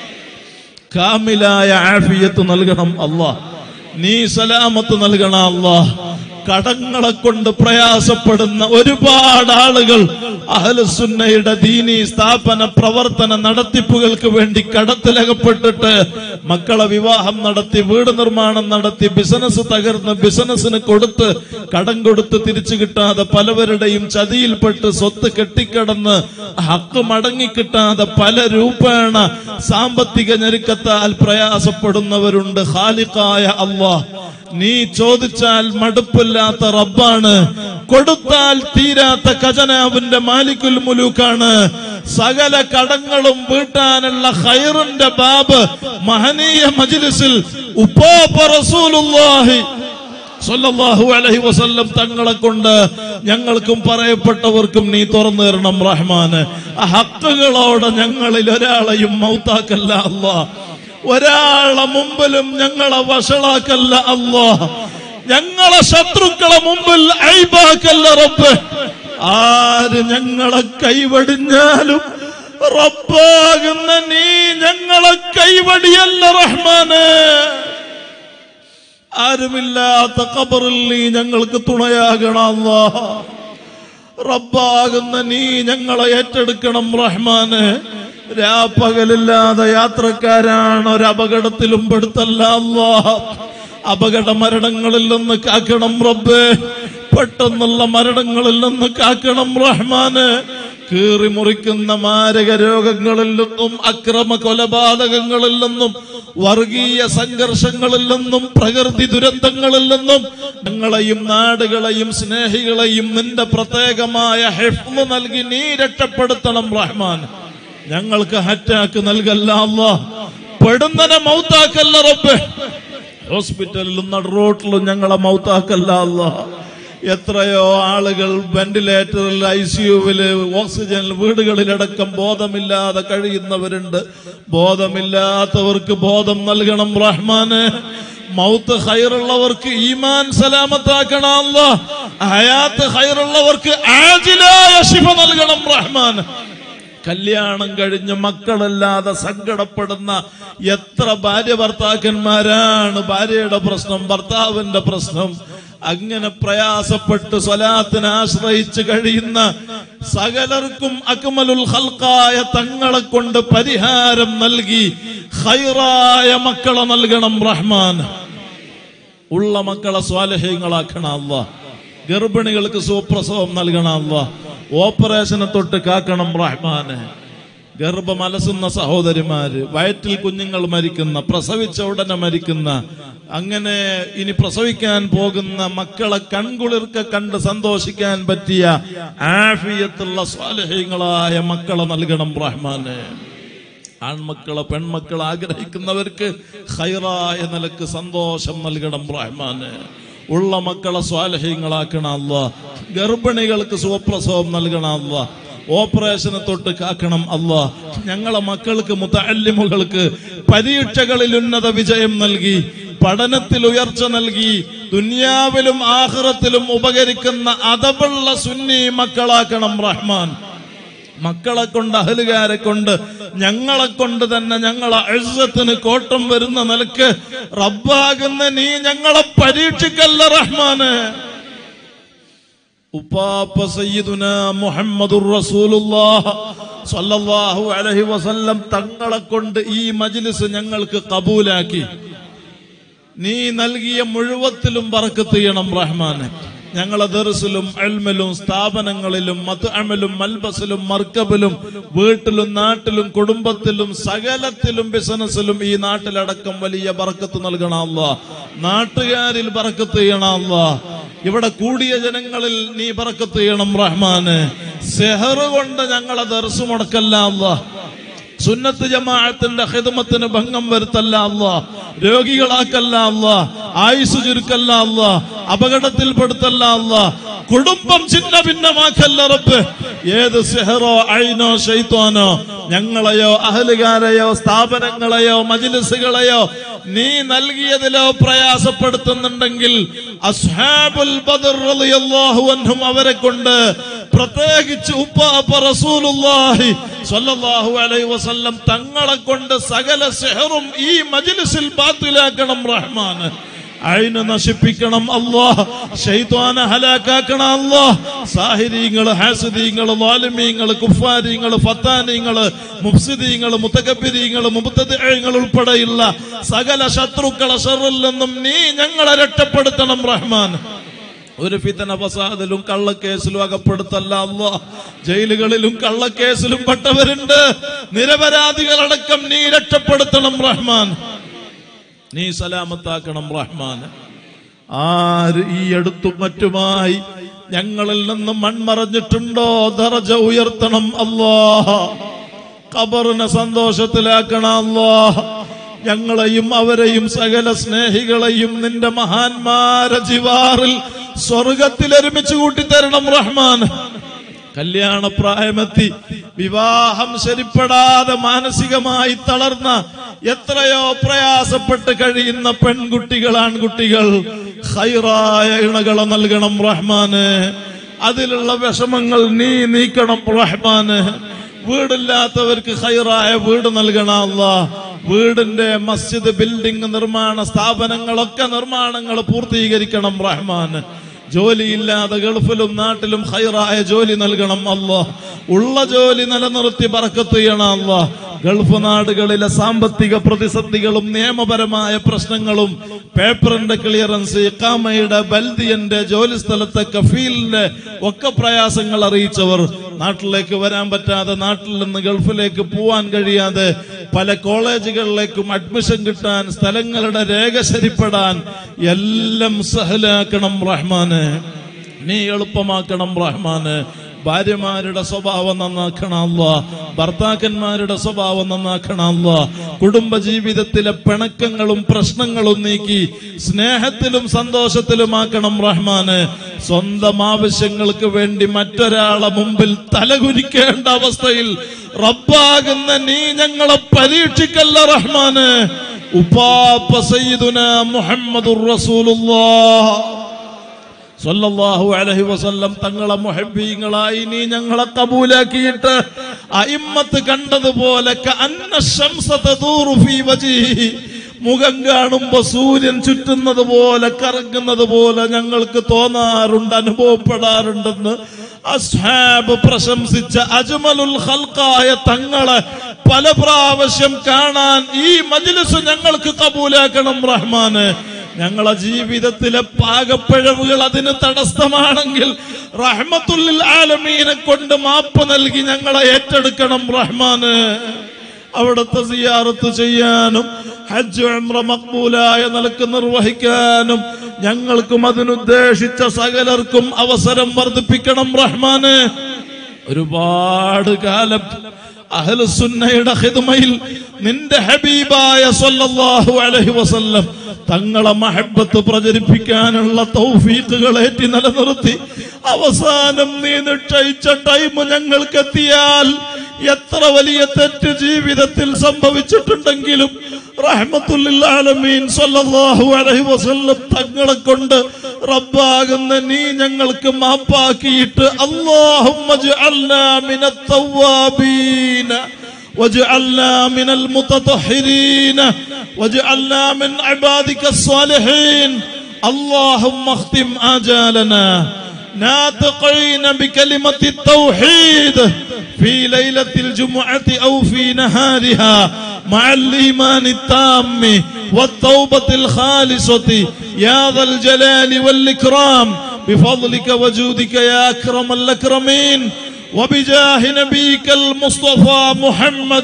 കാമിലായ ആഫിയത്ത് നൽകണം അല്ലാ നീ സലാമത്ത് നൽകണം അല്ലാ കടങ്ങളെ കൊണ്ട് പ്രയാസപ്പെടുന്ന ഒരുപാട് ആളുകൾ അഹലസുന്നയുടെ ദീനി സ്ഥാപന പ്രവർത്തന നടത്തിപ്പുകൾക്ക് വേണ്ടി കടത്തിലകപ്പെട്ടിട്ട് മക്കളെ വിവാഹം നടത്തി വീട് നിർമ്മാണം നടത്തി ബിസിനസ് തകർന്ന് ബിസിനസ്സിന് കൊടുത്ത് കടം കൊടുത്ത് തിരിച്ചു കിട്ടാതെ പലവരുടെയും ചതിയിൽപ്പെട്ട് സ്വത്ത് കെട്ടിക്കിടന്ന് ഹക്ക് മടങ്ങിക്കിട്ടാതെ പല രൂപേണ സാമ്പത്തിക ഞെരുക്കത്താൽ പ്രയാസപ്പെടുന്നവരുണ്ട് ഖാലിഖായ അള്ളാഹ് നീ ചോദിച്ചാൽ മടുപ്പില്ലാത്ത റബ്ബാണ് കൊടുത്താൽ തീരാത്ത ഖജനാവിന്റെ മാലിക്കുൽ മുലൂക്കാണ് സകല കടങ്ങളും വീട്ടാനുള്ള ഖൈറിന്റെ ബാബ് മഹനീയ മജ്ലിസിൽ ഉപ്പാപ്പ റസൂലുള്ളാഹി സല്ലല്ലാഹു അലൈഹി വസല്ലം തങ്ങളെ കൊണ്ട് ഞങ്ങൾക്കും പറയപ്പെട്ടവർക്കും നീ തുറന്നു തരണം റഹ്മാന് ആ ഹക്കുകളോടെ ഞങ്ങളിൽ ഒരാളെയും മൗത്താക്കല്ല അല്ലാ ഒരാളെ മുമ്പിലും ഞങ്ങളെ വഷളാക്കല്ല അല്ലാ ഞങ്ങളെ ശത്രുക്കളെ മുമ്പിൽ ഐബാക്കല്ല റബ്ബ് ആര് ഞങ്ങളെ കൈവടിഞ്ഞാലും റബ്ബാകുന്ന നീ ഞങ്ങളെ കൈവടിയല്ല റഹ്മാന് ആരുമില്ലാത്ത ഖബറിൽ നീ ഞങ്ങൾക്ക് തുണയാകണമല്ല റബ്ബാകുന്ന നീ ഞങ്ങളെ ഏറ്റെടുക്കണം റഹ്മാന് രാപ്പകലില്ലാതെ യാത്രക്കാരാണ് ഒരു അപകടത്തിലും പെടുത്തല്ല അല്ലാ അപകട മരണങ്ങളിൽ നിന്ന് കാക്കണം റബ്ബേ പെട്ടെന്നുള്ള മരണങ്ങളിൽ നിന്ന് കാക്കണം റഹ്മാന് കീറി മുറിക്കുന്ന മാരക രോഗങ്ങളിൽ നിന്നും അക്രമ കൊലപാതകങ്ങളിൽ നിന്നും വർഗീയ സംഘർഷങ്ങളിൽ നിന്നും പ്രകൃതി ദുരന്തങ്ങളിൽ നിന്നും ഞങ്ങളെയും നാടുകളെയും സ്നേഹികളെയും നിന്റെ പ്രത്യേകമായ ഹെഫ്മ് നൽകി നീ രക്ഷപ്പെടുത്തണം റഹ്മാൻ ഞങ്ങൾക്ക് ഹറ്റാക്ക് നൽകല്ല അല്ലാ പെടുന്നനെ മൗത്താക്കല്ല റബ്ബേ ഹോസ്പിറ്റലിലും നട റോട്ടിലും ഞങ്ങളെ മൗത്താക്കല്ല അല്ലാ എത്രയോ ആളുകൾ വെന്റിലേറ്ററിൽ ഐ സിയുവില് ഓക്സിജനിൽ വീടുകളിലടക്കം ബോധമില്ലാതെ കഴിയുന്നവരുണ്ട് ബോധമില്ലാത്തവർക്ക് ബോധം നൽകണം റഹ്മാന് മൗത്ത് ഹൈറുള്ളവർക്ക് ഈമാൻ സലാമത്താക്കണം അല്ലാ ഹയാത്ത് ഹൈറുള്ളവർക്ക് ആജിലായ ശിഫ നൽകണം റഹ്മാൻ കല്യാണം കഴിഞ്ഞ് മക്കളല്ലാതെ സങ്കടപ്പെടുന്ന എത്ര ഭാര്യ ഭർത്താക്കന്മാരാണ് ഭാര്യയുടെ പ്രശ്നം ഭർത്താവിന്റെ പ്രശ്നം അങ്ങനെ പ്രയാസപ്പെട്ട് സ്വലാത്തിനെ ആശ്രയിച്ച് കഴിയുന്ന സകലർക്കും അക്മലുൽ ഹൽക്കായ തങ്ങളെ കൊണ്ട് പരിഹാരം നൽകി ഹൈറായ മക്കളെ നൽകണം റഹ്മാൻ ഉള്ള മക്കളെ സ്വാലഹ്യങ്ങളാക്കണം അല്ല ഗർഭിണികൾക്ക് സുപ്രസവം നൽകണം അല്ല ഓപ്പറേഷനെ തൊട്ട് കാക്കണം റഹ്മാന് ഗർഭം അലസുന്ന സഹോദരിമാര് വയറ്റിൽ കുഞ്ഞുങ്ങൾ മരിക്കുന്ന പ്രസവിച്ച ഉടനെ മരിക്കുന്ന അങ്ങനെ ഇനി പ്രസവിക്കാൻ പോകുന്ന മക്കളെ കൺകുളിർക്ക കണ്ട് സന്തോഷിക്കാൻ പറ്റിയ ആഫിയത്തുള്ള സ്വാലഹ്യങ്ങളായ മക്കളെ നൽകണം റഹ്മാന് ആൺമക്കളെ പെൺമക്കളെ ആഗ്രഹിക്കുന്നവർക്ക് ഹൈറായ നിലക്ക് സന്തോഷം നൽകണം റഹ്മാന് ഉള്ള മക്കളെ സ്വാലഹ്യങ്ങളാക്കണം അല്ല ഗർഭിണികൾക്ക് സുപ്രസവം നൽകണം അല്ല ഓപ്പറേഷനെ തൊട്ട് കാക്കണം അല്ല ഞങ്ങളെ മക്കൾക്ക് മുത്തല്ലിമുകൾക്ക് പരീക്ഷകളിൽ ഉന്നത വിജയം നൽകി പഠനത്തിൽ ഉയർച്ച നൽകി ദുനിയാവിലും ആഹ്റത്തിലും ഉപകരിക്കുന്ന അതവുള്ള സുന്നി മക്കളാക്കണം റഹ്മാൻ മക്കളെ കൊണ്ട് അഹലുകാരെ കൊണ്ട് ഞങ്ങളെ കൊണ്ട് തന്നെ ഞങ്ങളെ എഴുസത്തിന് കോട്ടം വരുന്ന നിലക്ക് റബ്ബാകുന്ന നീ ഞങ്ങളെ പരീക്ഷിക്കല്ല റഹ്മാന് ഉപ്പാപ്പ സയ്യിദുന മുഹമ്മദുർ റസൂലുള്ളാഹ് സ്വല്ലല്ലാഹു അലൈഹി വസല്ലം തങ്ങളെ കൊണ്ട് ഈ മജ്ലിസ് ഞങ്ങൾക്ക് കബൂലാക്കി നീ നൽകിയ മുഴുവത്തിലും ബറക്കത്ത് ചെയ്യണം റഹ്മാനെ ഞങ്ങളെ ദർസിലും അൽമലും സ്ഥാപനങ്ങളിലും മത്അമലും മൽബസിലും മർക്കബിലും വീട്ടിലും നാട്ടിലും കുടുംബത്തിലും സകലത്തിലും ബിസിനസ്സിലും ഈ നാട്ടിലടക്കം വലിയ ബറക്കത്ത് നൽകണം അല്ലാ നാട്ടുകാരിൽ ബറക്കത്ത് ചെയ്യണം അല്ലാ ഇവിടെ കൂടിയ ജനങ്ങളിൽ നീ ബറക്കത്ത് ചെയ്യണം റഹ്മാന് സെഹറ് കൊണ്ട് ഞങ്ങളെ ദർസ് മുടക്കല്ല അല്ലാ സുന്നത്ത് ജമാഅത്തിന്റെ ഹിദമത്തിന് ഭംഗം വരുത്തല്ല അല്ല രോഗികളാക്കല്ല അല്ല ആയുസ് ചുരുക്കല്ല അല്ല അപകടത്തിൽപ്പെടുത്തല്ല അല്ല കുടുംബം ചിന്ന ഭിന്നമാക്കല്ല റബ്ബ് ഏത് സെഹറോ അയിനോ ഷെയ്ത്തോനോ ഞങ്ങളെയോ അഹലുകാരെയോ സ്ഥാപനങ്ങളെയോ മജിലിസുകളെയോ നീ നൽകിയതിലോ പ്രയാസപ്പെടുത്തുന്നുണ്ടെങ്കിൽ അസ്ഹാബുൽ ബദർ റളിയല്ലാഹു അൻഹും അവരെ കൊണ്ട് പ്രത്യേകിച്ച് ഉപ്പാപ്പ റസൂലുള്ളാഹി സ്വല്ലല്ലാഹു അലൈഹി വസല്ലം തങ്ങളെ കൊണ്ട് സകല സെഹറും ഈ മജ്ലിസിൽ ബാത്തിലാക്കണം റഹ്മാൻ അയിന് നശിപ്പിക്കണം അല്ലാഹ് ശൈത്വാന ഹലാക്കാക്കണം അല്ലാഹ് സാഹിരീങ്ങള് ഹാസിദീങ്ങള് ലാലിമീങ്ങള് കുഫാരീങ്ങള് ഫത്താനീങ്ങള് മുഫ്സിദീങ്ങള് മുത്തകബിരീങ്ങള് മുബത്തദിങ്ങൾ ഉൾപ്പെടെയുള്ള സകല ശത്രുക്കളെ ഷറിൽ നിന്നും നീ ഞങ്ങളെ രക്ഷപ്പെടുത്തണം റഹ്മാൻ ഒരു ഫിതന ഫസാദിലും കള്ളക്കേസിലും അകപ്പെടുത്തല്ല അല്ലാ ജയിലുകളിലും കള്ളക്കേസിലും പെട്ടവരുണ്ട് നിരപരാധികളടക്കം നീ രക്ഷപ്പെടുത്തണം റഹ്മാൻ നീ സലാമത്താക്കണം റഹ്മാൻ ആര് ഈ അടുത്തും മറ്റുമായി ഞങ്ങളിൽ നിന്ന് മൺമറഞ്ഞിട്ടുണ്ടോ ദറജ ഉയർത്തണം അല്ലാ ഖബറിനെ സന്തോഷത്തിലാക്കണം അല്ലാ ഞങ്ങളെയും അവരെയും സകല സ്നേഹികളെയും നിന്റെ മഹാന്മാരെ ജിവാറിൽ സ്വർഗത്തിൽ ഒരുമിച്ച് കൂട്ടിത്തരണം റഹ്മാൻ കല്യാണ പ്രായമെത്തി വിവാഹം ശരിപ്പെടാതെ മാനസികമായി തളർന്ന എത്രയോ പ്രയാസപ്പെട്ട് കഴിയുന്ന പെൺകുട്ടികൾ ആൺകുട്ടികൾ ഹൈറായ ഇണകളെ നൽകണം റഹ്മാന് അതിലുള്ള വിഷമങ്ങൾ നീ നീക്കണം റഹ്മാന് വീടില്ലാത്തവർക്ക് ഹൈറായ വീട് നൽകണ അല്ലാ വീടിന്റെ മസ്ജിദ് ബിൽഡിംഗ് നിർമ്മാണ സ്ഥാപനങ്ങളൊക്കെ നിർമ്മാണങ്ങൾ പൂർത്തീകരിക്കണം റഹ്മാന് ജോലിയില്ലാതെ ഗൾഫിലും നാട്ടിലും ഹൈറായ ജോലി നൽകണം അല്ലാ ഉള്ള ജോലി നിലനിർത്തി ബറക്കത്ത് ചെയ്യണം അല്ലാ ഗൾഫ് നാടുകളിലെ സാമ്പത്തിക പ്രതിസന്ധികളും നിയമപരമായ പ്രശ്നങ്ങളും പേപ്പറിന്റെ ക്ലിയറൻസ് ഇക്കാമയുടെ ബൽദിയന്റെ ജോലി സ്ഥലത്തെ കഫീലിന്റെ ഒക്കെ പ്രയാസങ്ങൾ അറിയിച്ചവർ നാട്ടിലേക്ക് വരാൻ പറ്റാതെ നാട്ടിൽ നിന്ന് ഗൾഫിലേക്ക് പോവാൻ കഴിയാതെ പല കോളേജുകളിലേക്കും അഡ്മിഷൻ കിട്ടാൻ സ്ഥലങ്ങളുടെ രേഖ ശരിപ്പെടാൻ എല്ലാം സഹലാക്കണം റഹ്മാന് നീ എളുപ്പമാക്കണം റഹ്മാന് ഭാര്യമാരുടെ സ്വഭാവം നന്നാക്കണമല്ല ഭർത്താക്കന്മാരുടെ സ്വഭാവം നന്നാക്കണമല്ല കുടുംബ ജീവിതത്തിലെ പിണക്കങ്ങളും പ്രശ്നങ്ങളും നീക്കി സ്നേഹത്തിലും സന്തോഷത്തിലുമാക്കണം റഹ്മാന് സ്വന്തം ആവശ്യങ്ങൾക്ക് വേണ്ടി മറ്റൊരാളെ മുമ്പിൽ തലകുനിക്കേണ്ട അവസ്ഥയിൽ റബ്ബാകുന്ന നീ ഞങ്ങളെ പരീക്ഷിക്കല്ല റഹ്മാന് ഉപ്പാപ്പ സയ്യിദുന മുഹമ്മദുർ റസൂലുള്ളാഹ് സല്ലല്ലാഹു അലൈഹി വസല്ലം തങ്ങളെ മുഹബ്ബീങ്ങളായി നീ ഞങ്ങളെ കബൂലാക്കിയിട്ട് അയിമ്മത്ത് കണ്ടതുപോലെ കഅന്ന ശംസ തദൂറു ഫീ വജ്ഹിഹി മുഖം കാണുമ്പോ സൂര്യൻ ചുറ്റുന്നത് പോലെ കറങ്ങുന്നത് പോലെ ഞങ്ങൾക്ക് തോന്നാറുണ്ട് അനുഭവപ്പെടാറുണ്ടെന്ന് അസ്ഹാബ് പ്രശംസിച്ച അജ്മലുൽ ഖൽഖായ തങ്ങളെ പല പ്രാവശ്യം കാണാൻ ഈ മജ്ലിസ് ഞങ്ങൾക്ക് കബൂലാക്കണം റഹ്മാന് ഞങ്ങളെ ജീവിതത്തിലെ പാകപ്പിഴവുകൾ അതിന് തടസ്സമാണെങ്കിൽ റഹ്മത്തുല്ലിൽ ആലമീനെ കൊണ്ട് മാപ്പ് നൽകി ഞങ്ങളെ ഏറ്റെടുക്കണം റഹ്മാന് അവിടുത്തെ സിയാറത്ത് ചെയ്യാനും ഹജ്ജ് ഉംറ മക്ബൂലായ നിലക്ക് നിർവഹിക്കാനും ഞങ്ങൾക്കും അതിനുദ്ദേശിച്ച സകലർക്കും അവസരം വർദ്ധിപ്പിക്കണം റഹ്മാന് ഒരുപാട് കാലം അഹ്ലുസുന്നയുടെ ഹിദ്മയിൽ നിന്റെ ഹബീബായ സല്ലല്ലാഹു അലൈഹി വസല്ലം തങ്ങളെ മഹബത്ത് പ്രചരിപ്പിക്കാനുള്ള തൗഫീഖുകൾ ഏറ്റി നിലനിർത്തി അവസാനം നീ നിശ്ചയിച്ച ടൈം ഞങ്ങൾക്ക് എത്തിയാൽ എത്ര വലിയ തെറ്റ് ജീവിതത്തിൽ സംഭവിച്ചിട്ടുണ്ടെങ്കിലും റഹ്മത്തുല്ലിൽ ആലമീൻ സല്ലല്ലാഹു അലൈഹി വസല്ലം തങ്ങളെ കൊണ്ട് റബ്ബാകുന്ന നീ ഞങ്ങൾക്ക് മാപ്പാക്കിയിട്ട് അല്ലാഹുമ്മ ജഅൽനാ മിനത്ത് തവ്വാബീന واجعلنا من المتطهرين واجعلنا من عبادك الصالحين اللهم اختم آجالنا ناطقين بكلمة التوحيد في ليلة الجمعة أو في نهارها مع الإيمان التام والتوبة الخالصة يا ذا الجلال والإكرام بفضلك وجودك يا أكرم الأكرمين وبجاه نبيك المصطفى محمد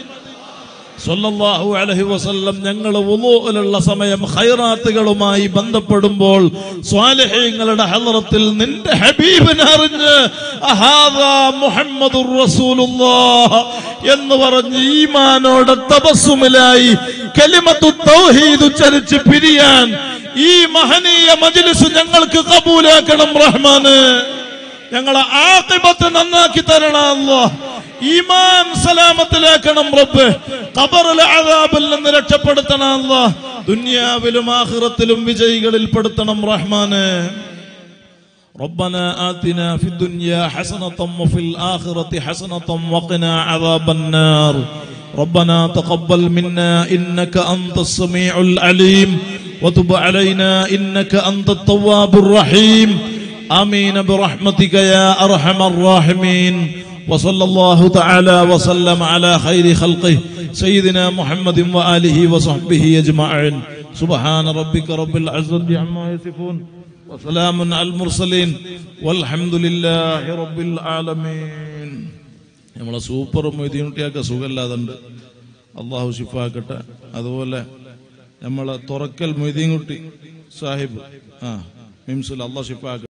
സല്ലല്ലാഹു അലൈഹി വസല്ലം ഞങ്ങൾ വുളൂഇലുള്ള സമയം ഖൈറാത്തുകളുമായി ബന്ധപ്പെടുമ്പോൾ സ്വാലിഹീങ്ങളുടെ ഹളറത്തിൽ നിന്റെ ഹബീബിനെ അറിഞ്ഞ് അഹാദാ മുഹമ്മദുർ റസൂലുള്ളാഹ് എന്ന് പറഞ്ഞ് ഈമാനോടെ തപസ്സുമിലായി കലിമത്തു തൗഹീദ് ഉച്ചരിച്ച് പിരിയാൻ ഈ മഹനീയ മജ്ലിസ് ഞങ്ങൾക്ക് കബൂലാക്കണം റഹ്മാന് ഞങ്ങളെ ആഖിബത്ത് നന്നാക്കി തരണം അല്ലാഹ് ഈമാൻ സലാമത്തിലാക്കണം റബ്ബ് ഖബറിലെ അദാബിൽ നിന്ന് രക്ഷപ്പെടുത്തണം അല്ലാഹ് ദുനിയാവിലും ആഖിറത്തിലും വിജയികളിൽ പെടുത്തണം റഹ്മാന് ربنا آتنا في الدنيا حسنة وفي الآخرة حسنة وقنا عذاب النار ربنا تقبل منا إنك أنت السميع العليم وتب علينا إنك أنت التواب الرحيم آمين برحمتك يا أرحم الراحمين وصلى الله تعالى وسلم على خير خلقه سيدنا محمد وآله وصحبه أجمعين سبحان ربك رب العزة عما يصفون وسلام على المرسلين والحمد لله رب العالمين നമ്മളെ സൂപ്പർ മൊയ്തീനുട്ടിയൊക്കെ സുഖമില്ലാതുണ്ട് അള്ളാഹു ഷിഫാക്കട്ടെ അതുപോലെ നമ്മളെ തുറക്കൽ മൊയ്തീൻകുട്ടി സാഹിബ് ആ മിംസുൽ അള്ളാഹു ഷിഫാക്കട്ടെ